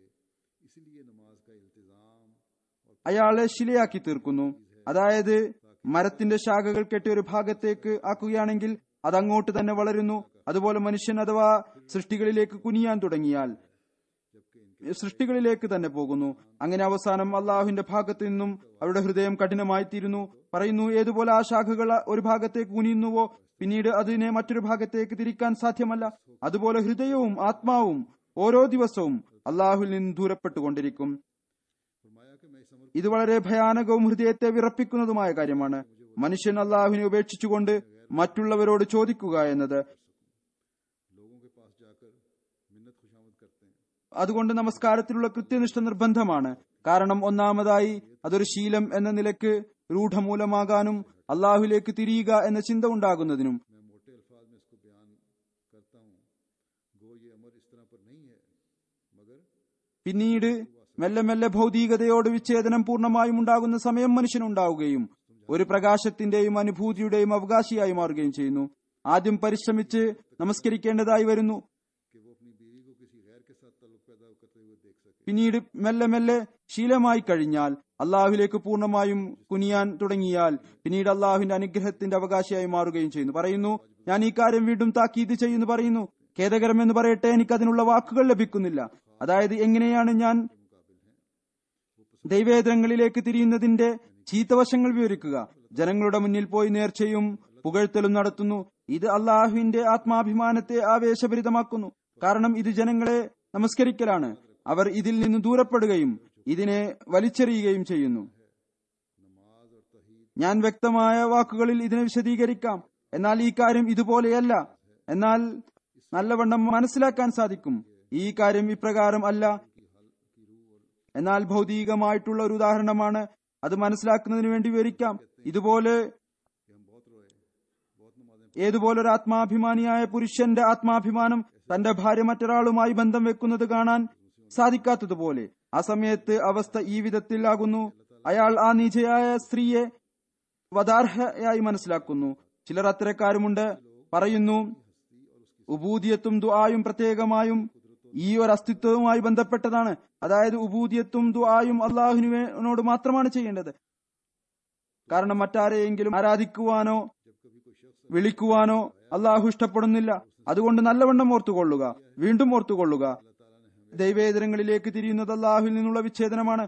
അയാളെ ശിലയാക്കി തീർക്കുന്നു അതായത് മരത്തിന്റെ ശാഖകൾ കെട്ടി ഒരു ഭാഗത്തേക്ക് ആക്കുകയാണെങ്കിൽ അത് അങ്ങോട്ട് തന്നെ വളരുന്നു അതുപോലെ മനുഷ്യൻ അഥവാ സൃഷ്ടികളിലേക്ക് കുനിയാൻ തുടങ്ങിയാൽ സൃഷ്ടികളിലേക്ക് തന്നെ പോകുന്നു അങ്ങനെ അവസാനം അള്ളാഹുവിന്റെ ഭാഗത്തു നിന്നും അവരുടെ ഹൃദയം കഠിനമായി തീരുന്നു പറയുന്നു ഏതുപോലെ ആ ശാഖകൾ ഒരു ഭാഗത്തേക്ക് കുനിയുന്നുവോ പിന്നീട് അതിനെ മറ്റൊരു ഭാഗത്തേക്ക് തിരിക്കാൻ സാധ്യമല്ല അതുപോലെ ഹൃദയവും ആത്മാവും ഓരോ ദിവസവും അള്ളാഹുവിൽ നിന്ന് ദൂരപ്പെട്ടുകൊണ്ടിരിക്കും ഇത് വളരെ ഭയാനകവും ഹൃദയത്തെ വിറപ്പിക്കുന്നതുമായ കാര്യമാണ് മനുഷ്യൻ അള്ളാഹുവിനെ ഉപേക്ഷിച്ചുകൊണ്ട് മറ്റുള്ളവരോട് ചോദിക്കുക എന്നത് അതുകൊണ്ട് നമസ്കാരത്തിലുള്ള കൃത്യനിഷ്ഠ നിർബന്ധമാണ് കാരണം ഒന്നാമതായി അതൊരു ശീലം എന്ന നിലക്ക് രൂഢമൂലമാകാനും അള്ളാഹുലേക്ക് തിരിയുക എന്ന ചിന്ത ഉണ്ടാകുന്നതിനും പിന്നീട് മെല്ലെ മെല്ലെ ഭൗതികതയോട് വിച്ഛേദനം പൂർണ്ണമായും ഉണ്ടാകുന്ന സമയം മനുഷ്യനുണ്ടാവുകയും ഒരു പ്രകാശത്തിന്റെയും അനുഭൂതിയുടെയും അവകാശിയായി മാറുകയും ചെയ്യുന്നു ആദ്യം പരിശ്രമിച്ച് നമസ്കരിക്കേണ്ടതായി വരുന്നു പിന്നീട് മെല്ലെ മെല്ലെ ശീലമായി കഴിഞ്ഞാൽ അള്ളാഹുലേക്ക് പൂർണ്ണമായും കുനിയാൻ തുടങ്ങിയാൽ പിന്നീട് അള്ളാഹുവിന്റെ അനുഗ്രഹത്തിന്റെ അവകാശിയായി മാറുകയും ചെയ്യുന്നു പറയുന്നു ഞാൻ ഈ കാര്യം വീണ്ടും താക്കീത് ചെയ്യുന്നു പറയുന്നു ഖേദകരമെന്ന് പറയട്ടെ എനിക്ക് അതിനുള്ള വാക്കുകൾ ലഭിക്കുന്നില്ല അതായത് എങ്ങനെയാണ് ഞാൻ ദൈവേതരങ്ങളിലേക്ക് തിരിയുന്നതിന്റെ ചീത്തവശങ്ങൾ വിവരിക്കുക ജനങ്ങളുടെ മുന്നിൽ പോയി നേർച്ചയും പുകഴ്ത്തലും നടത്തുന്നു ഇത് അള്ളാഹുവിന്റെ ആത്മാഭിമാനത്തെ ആവേശഭരിതമാക്കുന്നു കാരണം ഇത് ജനങ്ങളെ നമസ്കരിക്കലാണ് അവർ ഇതിൽ നിന്ന് ദൂരപ്പെടുകയും ഇതിനെ വലിച്ചെറിയുകയും ചെയ്യുന്നു ഞാൻ വ്യക്തമായ വാക്കുകളിൽ ഇതിനെ വിശദീകരിക്കാം എന്നാൽ ഈ കാര്യം ഇതുപോലെയല്ല എന്നാൽ നല്ലവണ്ണം മനസ്സിലാക്കാൻ സാധിക്കും ഈ കാര്യം ഇപ്രകാരം അല്ല എന്നാൽ ഭൗതികമായിട്ടുള്ള ഒരു ഉദാഹരണമാണ് അത് മനസ്സിലാക്കുന്നതിന് വേണ്ടി വിവരിക്കാം ഇതുപോലെ ഏതുപോലെ ഒരു ആത്മാഭിമാനിയായ പുരുഷന്റെ ആത്മാഭിമാനം തന്റെ ഭാര്യ മറ്റൊരാളുമായി ബന്ധം വെക്കുന്നത് കാണാൻ സാധിക്കാത്തതുപോലെ ആ സമയത്ത് അവസ്ഥ ഈ വിധത്തിലാകുന്നു അയാൾ ആ നീചയായ സ്ത്രീയെ വധാർഹയായി മനസ്സിലാക്കുന്നു ചിലർ അത്തരക്കാരുമുണ്ട് പറയുന്നു ഉബൂദിയത്തും ദുആയും പ്രത്യേകമായും ഈ ഒരു അസ്തിത്വവുമായി ബന്ധപ്പെട്ടതാണ് അതായത് ഉബൂദിയത്തും ദുആയും അള്ളാഹുവിനോട് മാത്രമാണ് ചെയ്യേണ്ടത് കാരണം മറ്റാരെയെങ്കിലും ആരാധിക്കുവാനോ വിളിക്കുവാനോ അള്ളാഹു ഇഷ്ടപ്പെടുന്നില്ല അതുകൊണ്ട് നല്ലവണ്ണം ഓർത്തുകൊള്ളുക വീണ്ടും ഓർത്തുകൊള്ളുക ദൈവേതരങ്ങളിലേക്ക് തിരിയുന്നത് അള്ളാഹുവിൽ നിന്നുള്ള വിച്ഛേദനമാണ്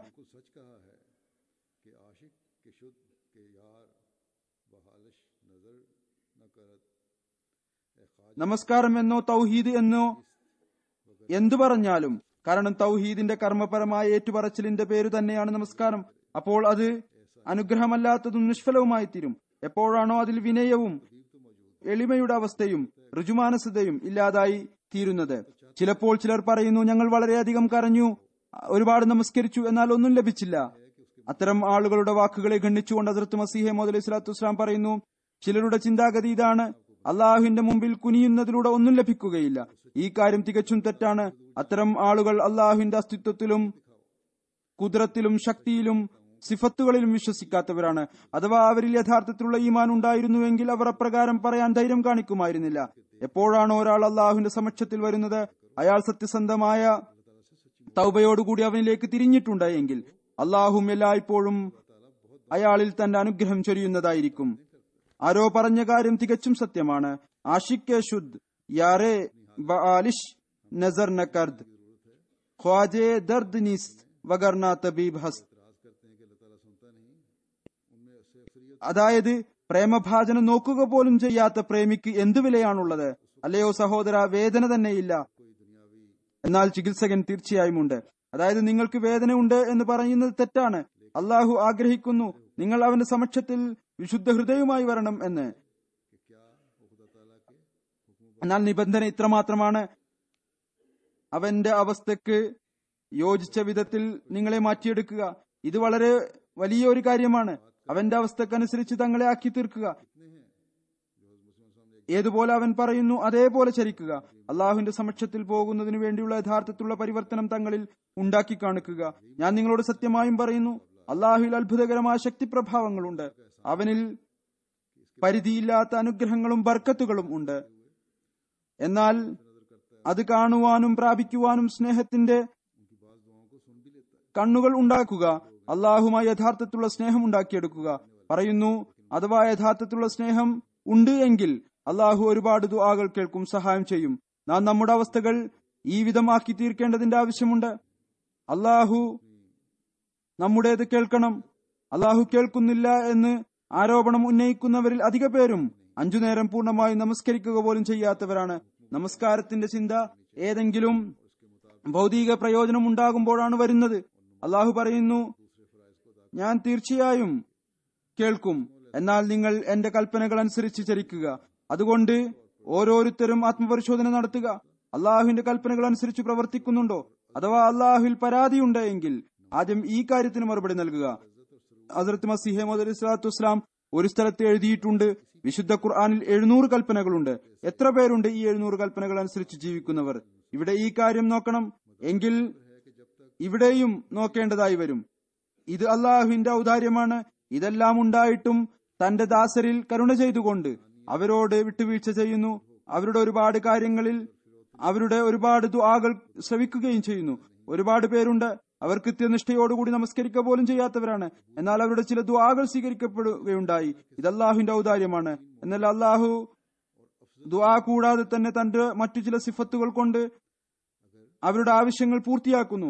നമസ്കാരം എന്നോ തൗഹീദ് എന്നോ എന്തു പറഞ്ഞാലും കാരണം തൗഹീദിന്റെ കർമ്മപരമായ ഏറ്റുപറച്ചിലിന്റെ പേരു തന്നെയാണ് നമസ്കാരം അപ്പോൾ അത് അനുഗ്രഹമല്ലാത്തതും നിഷ്ഫലവുമായി തീരും എപ്പോഴാണോ അതിൽ വിനയവും എളിമയുടെ അവസ്ഥയും ഋജുമാനസതയും ഇല്ലാതായി തീരുന്നത് ചിലപ്പോൾ ചിലർ പറയുന്നു ഞങ്ങൾ വളരെയധികം കരഞ്ഞു ഒരുപാട് നമസ്കരിച്ചു എന്നാൽ ഒന്നും ലഭിച്ചില്ല അത്തരം ആളുകളുടെ വാക്കുകളെ ഖണ്ഡിച്ചുകൊണ്ട് അതിർത്ത് മസീഹെ മോദ് സ്വലാത്തു വസ്സലാം പറയുന്നു ചിലരുടെ ചിന്താഗതി ഇതാണ് അള്ളാഹുവിന്റെ മുമ്പിൽ കുനിയുന്നതിലൂടെ ഒന്നും ലഭിക്കുകയില്ല ഈ കാര്യം തികച്ചും തെറ്റാണ് അത്തരം ആളുകൾ അള്ളാഹുവിന്റെ അസ്തിത്വത്തിലും കുതിരത്തിലും ശക്തിയിലും സിഫത്തുകളിലും വിശ്വസിക്കാത്തവരാണ് അഥവാ അവരിൽ യഥാർത്ഥത്തിലുള്ള ഈമാൻ ഉണ്ടായിരുന്നുവെങ്കിൽ അവർ അപ്രകാരം പറയാൻ ധൈര്യം കാണിക്കുമായിരുന്നില്ല എപ്പോഴാണോ ഒരാൾ അള്ളാഹുവിന്റെ സമക്ഷത്തിൽ വരുന്നത് അയാൾ സത്യസന്ധമായ തൗബയോടുകൂടി അവനിലേക്ക് തിരിഞ്ഞിട്ടുണ്ട് എങ്കിൽ അള്ളാഹും എല്ലായ്പ്പോഴും അയാളിൽ തന്റെ അനുഗ്രഹം ചൊരിയുന്നതായിരിക്കും ആരോ പറഞ്ഞ കാര്യം തികച്ചും സത്യമാണ് ആഷിഖ് ശുദ്ധ് യാറെ ബാലിഷ് നസർ നക്കർദ് ഖ്വാജെ ദർദ് നിസ് വഗർന തബീബ് ഹസ്ത് അതായത് പ്രേമഭാജനം നോക്കുക പോലും ചെയ്യാത്ത പ്രേമിക്ക് എന്തു വിലയാണുള്ളത് അല്ലയോ സഹോദര വേദന തന്നെയില്ല എന്നാൽ ചികിത്സകൻ തീർച്ചയായും ഉണ്ട് അതായത് നിങ്ങൾക്ക് വേദന ഉണ്ട് എന്ന് പറയുന്നത് തെറ്റാണ് അള്ളാഹു ആഗ്രഹിക്കുന്നു നിങ്ങൾ അവന്റെ സമക്ഷത്തിൽ വിശുദ്ധ ഹൃദയവുമായി വരണം എന്ന് എന്നാൽ നിബന്ധന ഇത്രമാത്രമാണ് അവന്റെ അവസ്ഥക്ക് യോജിച്ച വിധത്തിൽ നിങ്ങളെ മാറ്റിയെടുക്കുക ഇത് വളരെ വലിയ ഒരു കാര്യമാണ് അവന്റെ അവസ്ഥക്കനുസരിച്ച് തങ്ങളെ ആക്കി തീർക്കുക ഏതുപോലെ അവൻ പറയുന്നു അതേപോലെ ചരിക്കുക അള്ളാഹുവിന്റെ സമക്ഷത്തിൽ പോകുന്നതിനു വേണ്ടിയുള്ള യഥാർത്ഥത്തിലുള്ള പരിവർത്തനം തങ്ങളിൽ ഉണ്ടാക്കി കാണിക്കുക ഞാൻ നിങ്ങളോട് സത്യമായും പറയുന്നു അള്ളാഹുവിൽ അത്ഭുതകരമായ ശക്തിപ്രഭാവങ്ങളുണ്ട് അവനിൽ പരിധിയില്ലാത്ത അനുഗ്രഹങ്ങളും ബർക്കത്തുകളും ഉണ്ട് എന്നാൽ അത് കാണുവാനും പ്രാപിക്കുവാനും സ്നേഹത്തിന്റെ കണ്ണുകൾ ഉണ്ടാക്കുക അള്ളാഹുമായി യഥാർത്ഥത്തിലുള്ള സ്നേഹം ഉണ്ടാക്കിയെടുക്കുക പറയുന്നു അഥവാ യഥാർത്ഥത്തിലുള്ള സ്നേഹം ഉണ്ട് എങ്കിൽ അള്ളാഹു ഒരുപാട് ദുആകൾ കേൾക്കും സഹായം ചെയ്യും നാം നമ്മുടെ അവസ്ഥകൾ ഈ വിധമാക്കി തീർക്കേണ്ടതിന്റെ ആവശ്യമുണ്ട് അള്ളാഹു നമ്മുടേത് കേൾക്കണം അള്ളാഹു കേൾക്കുന്നില്ല എന്ന് ആരോപണം ഉന്നയിക്കുന്നവരിൽ അധിക പേരും അഞ്ചു നേരം പൂർണ്ണമായി നമസ്കരിക്കുക പോലും ചെയ്യാത്തവരാണ് നമസ്കാരത്തിന്റെ ചിന്ത ഏതെങ്കിലും ഭൗതിക പ്രയോജനം ഉണ്ടാകുമ്പോഴാണ് വരുന്നത് അള്ളാഹു പറയുന്നു ഞാൻ തീർച്ചയായും കേൾക്കും എന്നാൽ നിങ്ങൾ എന്റെ കൽപ്പനകൾ അനുസരിച്ച് ചരിക്കുക അതുകൊണ്ട് ഓരോരുത്തരും ആത്മപരിശോധന നടത്തുക അള്ളാഹുവിന്റെ കൽപ്പനകൾ അനുസരിച്ച് പ്രവർത്തിക്കുന്നുണ്ടോ അഥവാ അള്ളാഹുവിൽ പരാതിയുണ്ട് എങ്കിൽ ആദ്യം ഈ കാര്യത്തിന് മറുപടി നൽകുക ഹസരത്ത് മസിഹെ മുദ് സ്വലാത്തു വസ്സലാം ഒരു സ്ഥലത്ത് എഴുതിയിട്ടുണ്ട് വിശുദ്ധ ഖുർആാനിൽ എഴുന്നൂറ് കൽപ്പനകളുണ്ട് എത്ര പേരുണ്ട് ഈ എഴുന്നൂറ് കൽപ്പനകൾ അനുസരിച്ച് ജീവിക്കുന്നവർ ഇവിടെ ഈ കാര്യം നോക്കണം എങ്കിൽ ഇവിടെയും നോക്കേണ്ടതായി വരും ഇത് അള്ളാഹുവിന്റെ ഔദാര്യമാണ് ഇതെല്ലാം ഉണ്ടായിട്ടും തന്റെ ദാസരിൽ കരുണ ചെയ്തുകൊണ്ട് അവരോട് വിട്ടുവീഴ്ച ചെയ്യുന്നു അവരുടെ ഒരുപാട് കാര്യങ്ങളിൽ അവരുടെ ഒരുപാട് ദുആകൾ ശ്രവിക്കുകയും ചെയ്യുന്നു ഒരുപാട് പേരുണ്ട് അവർ കൃത്യനിഷ്ഠയോടുകൂടി നമസ്കരിക്കുക പോലും ചെയ്യാത്തവരാണ് എന്നാൽ അവരുടെ ചില ദുആകൾ സ്വീകരിക്കപ്പെടുകയുണ്ടായി ഇത് അള്ളാഹുവിന്റെ ഔദാര്യമാണ് എന്നാൽ അള്ളാഹു ദുആ കൂടാതെ തന്നെ തന്റെ മറ്റു ചില സിഫത്തുകൾ കൊണ്ട് അവരുടെ ആവശ്യങ്ങൾ പൂർത്തിയാക്കുന്നു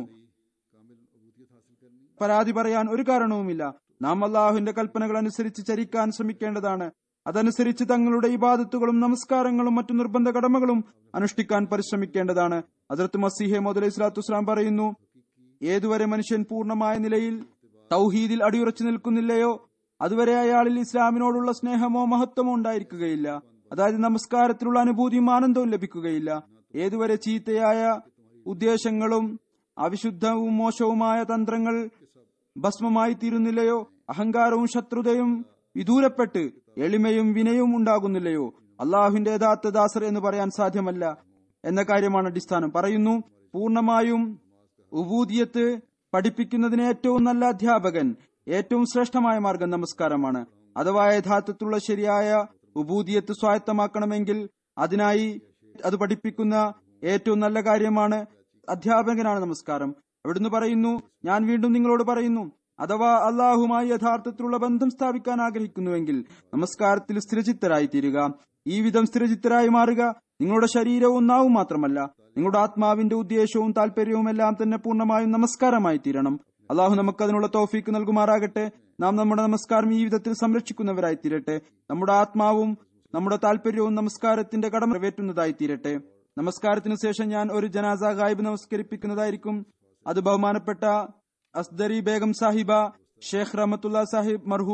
പരാതി പറയാൻ ഒരു കാരണവുമില്ല നാം അള്ളാഹുവിന്റെ കൽപ്പനകൾ അനുസരിച്ച് ചരിക്കാൻ ശ്രമിക്കേണ്ടതാണ് അതനുസരിച്ച് തങ്ങളുടെ ഇബാദത്തുകളും നമസ്കാരങ്ങളും മറ്റു നിർബന്ധ കടമകളും അനുഷ്ഠിക്കാൻ പരിശ്രമിക്കേണ്ടതാണ് അതിർത്ത് മസീഹെ മുതലൈ സ്വലാത്തു വസ്സലാം പറയുന്നു ഏതുവരെ മനുഷ്യൻ പൂർണ്ണമായ നിലയിൽ തൗഹീദിൽ അടിയുറച്ചു നിൽക്കുന്നില്ലയോ അതുവരെ അയാളിൽ ഇസ്ലാമിനോടുള്ള സ്നേഹമോ മഹത്വമോ ഉണ്ടായിരിക്കുകയില്ല അതായത് നമസ്കാരത്തിലുള്ള അനുഭൂതിയും ആനന്ദവും ലഭിക്കുകയില്ല ഏതുവരെ ചീത്തയായ ഉദ്ദേശങ്ങളും അവിശുദ്ധവും മോശവുമായ തന്ത്രങ്ങൾ ഭസ്മമായി തീരുന്നില്ലയോ അഹങ്കാരവും ശത്രുതയും വിദൂരപ്പെട്ട് എളിമയും വിനയവും ഉണ്ടാകുന്നില്ലയോ അള്ളാഹുവിന്റെ യഥാർത്ഥ ദാസർ എന്ന് പറയാൻ സാധ്യമല്ല എന്ന കാര്യമാണ് അടിസ്ഥാനം പറയുന്നു പൂർണ്ണമായും ഉബൂദിയത്ത് പഠിപ്പിക്കുന്നതിന് ഏറ്റവും നല്ല അധ്യാപകൻ ഏറ്റവും ശ്രേഷ്ഠമായ മാർഗം നമസ്കാരമാണ് അഥവാ യഥാർത്ഥത്തിലുള്ള ശരിയായ ഉബൂദിയത്ത് സ്വായത്തമാക്കണമെങ്കിൽ അതിനായി അത് പഠിപ്പിക്കുന്ന ഏറ്റവും നല്ല കാര്യമാണ് അധ്യാപകനാണ് നമസ്കാരം അവിടുന്ന് പറയുന്നു ഞാൻ വീണ്ടും നിങ്ങളോട് പറയുന്നു അഥവാ അള്ളാഹുമായി യഥാർത്ഥത്തിലുള്ള ബന്ധം സ്ഥാപിക്കാൻ ആഗ്രഹിക്കുന്നുവെങ്കിൽ നമസ്കാരത്തിൽ സ്ഥിരചിത്തരായി തീരുക ഈ വിധം സ്ഥിരചിത്തരായി മാറുക നിങ്ങളുടെ ശരീരവും നാവും മാത്രമല്ല നിങ്ങളുടെ ആത്മാവിന്റെ ഉദ്ദേശവും താല്പര്യവും എല്ലാം തന്നെ പൂർണ്ണമായും നമസ്കാരമായി തീരണം അള്ളാഹു നമുക്ക് അതിനുള്ള തോഫീക്ക് നൽകുമാറാകട്ടെ നാം നമ്മുടെ നമസ്കാരം ഈ വിധത്തിൽ സംരക്ഷിക്കുന്നവരായി തീരട്ടെ നമ്മുടെ ആത്മാവും നമ്മുടെ താല്പര്യവും നമസ്കാരത്തിന്റെ കടമ നിറവേറ്റുന്നതായി തീരട്ടെ നമസ്കാരത്തിന് ശേഷം ഞാൻ ഒരു ജനാസ ഗായിബ് നമസ്കരിപ്പിക്കുന്നതായിരിക്കും അത് ബഹുമാനപ്പെട്ട അസ്ദരി ബേഗം സാഹിബ ഷേഖ് റഹമത്തുള്ള സാഹിബ് മർഹൂം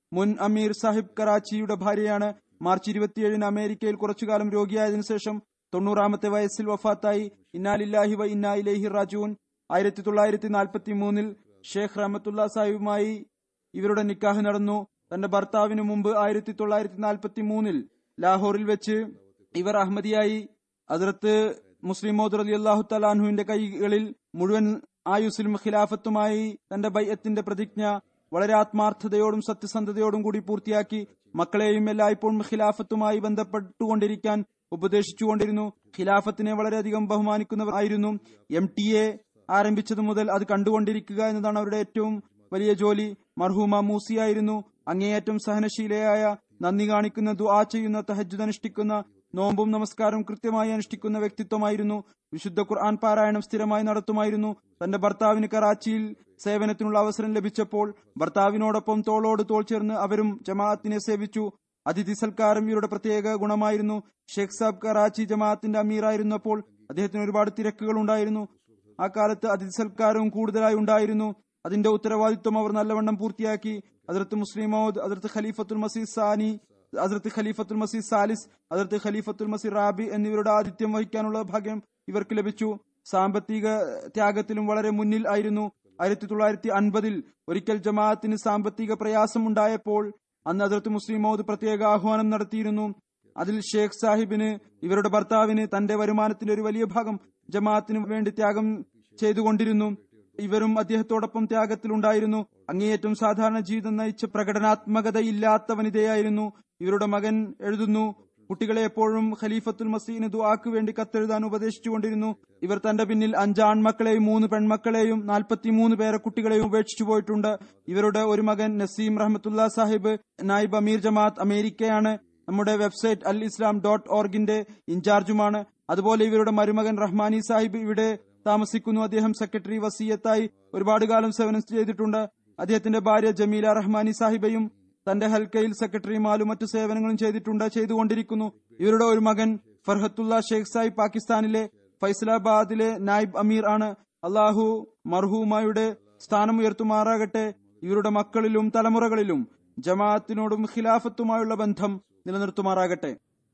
മുൻ അമീർ സാഹിബ് കറാച്ചിയുടെ ഭാര്യയാണ് മാർച്ച് ഇരുപത്തിയേഴിന് അമേരിക്കയിൽ കുറച്ചുകാലം രോഗിയായതിനു ശേഷം തൊണ്ണൂറാമത്തെ വയസ്സിൽ വഫാത്തായി ഇന്നാലില്ലാഹി വ ഇന്നാ ഇലൈഹി റാജൂൻ ആയിരത്തി തൊള്ളായിരത്തി നാൽപ്പത്തി മൂന്നിൽ ഷേഖ് റഹമത്തുള്ള സാഹിബുമായി ഇവരുടെ നിക്കാഹ് നടന്നു തന്റെ ഭർത്താവിന് മുമ്പ് ആയിരത്തി തൊള്ളായിരത്തി നാൽപ്പത്തി മൂന്നിൽ ലാഹോറിൽ വെച്ച് ഇവർ അഹമ്മദിയായി അതിർത്ത് മുസ്ലിം മോദ് അലി അള്ളാഹു തലാൻഹുവിന്റെ കൈകളിൽ മുഴുവൻ ആയുസിലും ഖിലാഫത്തുമായി തന്റെ ബൈഅത്തിന്റെ പ്രതിജ്ഞ വളരെ ആത്മാർത്ഥതയോടും സത്യസന്ധതയോടും കൂടി പൂർത്തിയാക്കി മക്കളെയും എല്ലായ്പ്പോഴും ഖിലാഫത്തുമായി ബന്ധപ്പെട്ടുകൊണ്ടിരിക്കാൻ ഉപദേശിച്ചുകൊണ്ടിരുന്നു ഖിലാഫത്തിനെ വളരെയധികം ബഹുമാനിക്കുന്നവരായിരുന്നു എം ടി എ ആരംഭിച്ചതു മുതൽ അത് കണ്ടുകൊണ്ടിരിക്കുക എന്നതാണ് അവരുടെ ഏറ്റവും വലിയ ജോലി മർഹൂമ മൂസിയായിരുന്നു അങ്ങേയറ്റം സഹനശീലയായ നന്ദി കാണിക്കുന്ന ദുആ ചെയ്യുന്ന തഹജ്ജുദ് അനുഷ്ഠിക്കുന്ന നോമ്പും നമസ്കാരം കൃത്യമായി അനുഷ്ഠിക്കുന്ന വ്യക്തിത്വമായിരുന്നു വിശുദ്ധ ഖുർആൻ പാരായണം സ്ഥിരമായി നടത്തുമായിരുന്നു തന്റെ ഭർത്താവിന് കറാച്ചിയിൽ സേവനത്തിനുള്ള അവസരം ലഭിച്ചപ്പോൾ ഭർത്താവിനോടൊപ്പം തോളോട് തോൾ ചേർന്ന് അവരും ജമാഅത്തിനെ സേവിച്ചു അതിഥി സൽക്കാരം ഇവരുടെ പ്രത്യേക ഗുണമായിരുന്നു ഷേഖ് സാബ് കറാച്ചി ജമാഅത്തിന്റെ അമീറായിരുന്നപ്പോൾ അദ്ദേഹത്തിന് ഒരുപാട് തിരക്കുകൾ ഉണ്ടായിരുന്നു ആ കാലത്ത് അതിഥി സൽക്കാരവും കൂടുതലായി ഉണ്ടായിരുന്നു അതിന്റെ ഉത്തരവാദിത്വം അവർ നല്ലവണ്ണം പൂർത്തിയാക്കി അതിർത്ത് മുസ്ലിം മൗദ് അതിർത്ത് ഖലീഫത്തുൽ മസീദ് സാനി അതിർത്ത് ഖലീഫത്തുൽ മസീദ് സാലിസ് അതിർത്ത് ഖലീഫത്തുൽ മസീദ് റാബി എന്നിവരുടെ ആതിഥ്യം വഹിക്കാനുള്ള ഭാഗ്യം ഇവർക്ക് ലഭിച്ചു സാമ്പത്തിക ത്യാഗത്തിലും വളരെ മുന്നിൽ ആയിരുന്നു ആയിരത്തി തൊള്ളായിരത്തി അൻപതിൽ ഒരിക്കൽ ജമാഅത്തിന് സാമ്പത്തിക പ്രയാസം ഉണ്ടായപ്പോൾ അന്ന് അതിർത്ത് മുസ്ലിം മൗദ് പ്രത്യേക ആഹ്വാനം നടത്തിയിരുന്നു അതിൽ ഷേഖ് സാഹിബിന് ഇവരുടെ ഭർത്താവിന് തന്റെ വരുമാനത്തിന്റെ ഒരു വലിയ ഭാഗം ജമാഅത്തിന് വേണ്ടി ത്യാഗം ചെയ്തുകൊണ്ടിരുന്നു ഇവരും അദ്ദേഹത്തോടൊപ്പം ത്യാഗത്തിലുണ്ടായിരുന്നു അങ്ങേയറ്റം സാധാരണ ജീവിതം നയിച്ച പ്രകടനാത്മകതയില്ലാത്ത വനിതയായിരുന്നു ഇവരുടെ മകൻ എഴുതുന്നു കുട്ടികളെ എപ്പോഴും ഖലീഫത്തുൽ മസീന് ദുആക്ക് വേണ്ടി കത്തെഴുതാൻ ഉപദേശിച്ചുകൊണ്ടിരുന്നു ഇവർ തന്റെ പിന്നിൽ അഞ്ച് ആൺമക്കളെയും മൂന്ന് പെൺമക്കളെയും നാൽപ്പത്തിമൂന്ന് പേരെ കുട്ടികളെയും ഉപേക്ഷിച്ചു പോയിട്ടുണ്ട് ഇവരുടെ ഒരു മകൻ നസീം റഹ്മത്തുള്ള സാഹിബ് നായിബ് അമീർ ജമാഅത്ത് അമേരിക്കയാണ് നമ്മുടെ വെബ്സൈറ്റ് അൽ ഇസ്ലാം ഡോട്ട് ഓർഗിന്റെ ഇൻചാർജുമാണ് അതുപോലെ ഇവരുടെ മരുമകൻ റഹ്മാനി സാഹിബ് ഇവിടെ താമസിക്കുന്നു അദ്ദേഹം സെക്രട്ടറി വസീയത്തായി ഒരുപാട് കാലം സേവനം ചെയ്തിട്ടുണ്ട് അദ്ദേഹത്തിന്റെ ഭാര്യ ജമീല റഹ്മാനി സാഹിബയും തന്റെ ഹൽക്കയിൽ സെക്രട്ടറിമാരും മറ്റു സേവനങ്ങളും ചെയ്തിട്ടുണ്ട് ചെയ്തുകൊണ്ടിരിക്കുന്നു ഇവരുടെ ഒരു മകൻ ഫർഹത്തുള്ള ഷെയ്ഖ് സാഹിബ് പാകിസ്ഥാനിലെ ഫൈസലാബാദിലെ നായിബ് അമീർ ആണ് അള്ളാഹു മർഹൂമയുടെ സ്ഥാനം ഉയർത്തുമാറാകട്ടെ ഇവരുടെ മക്കളിലും തലമുറകളിലും ജമാഅത്തിനോടും ഖിലാഫത്തുമായുള്ള ബന്ധം നിലനിർത്തുമാറാകട്ടെ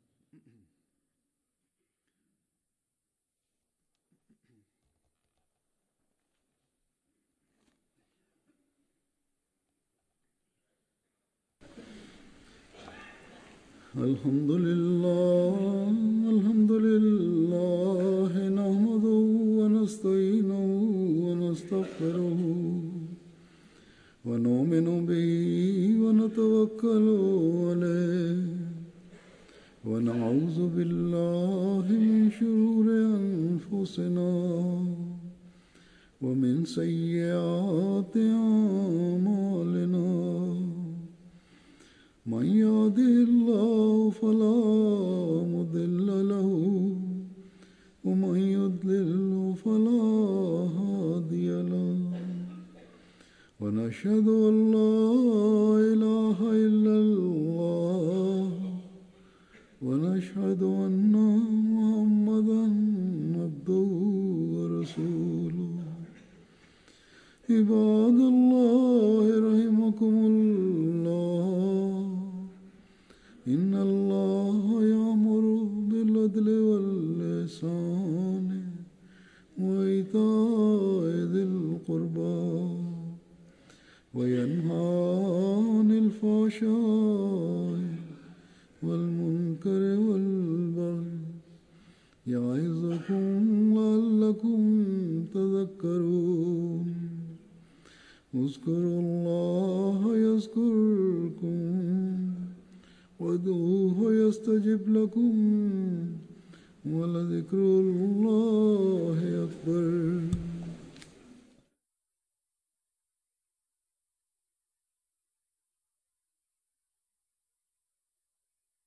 الحمد لله الحمد لله نحمده ونستعينه ونستغفره ونؤمن به ونتوكل عليه ونعوذ بالله من شرور أنفسنا ومن سيئات أعمالنا من يهده الله فلا مضل له ومن يضلل فلا هادي له ونشهد ان لا اله الا الله ونشهد ان محمدا عبده ورسوله عباد الله رحمكم الله إن الله يأمر بالعدل واللسان وإيتاء ذي القربى وينهى عن الفحشاء والمنكر والبغي يعظكم لعلكم تذكرون اذكروا الله يذكركم وادعوه يستجب لكم ولذكر الله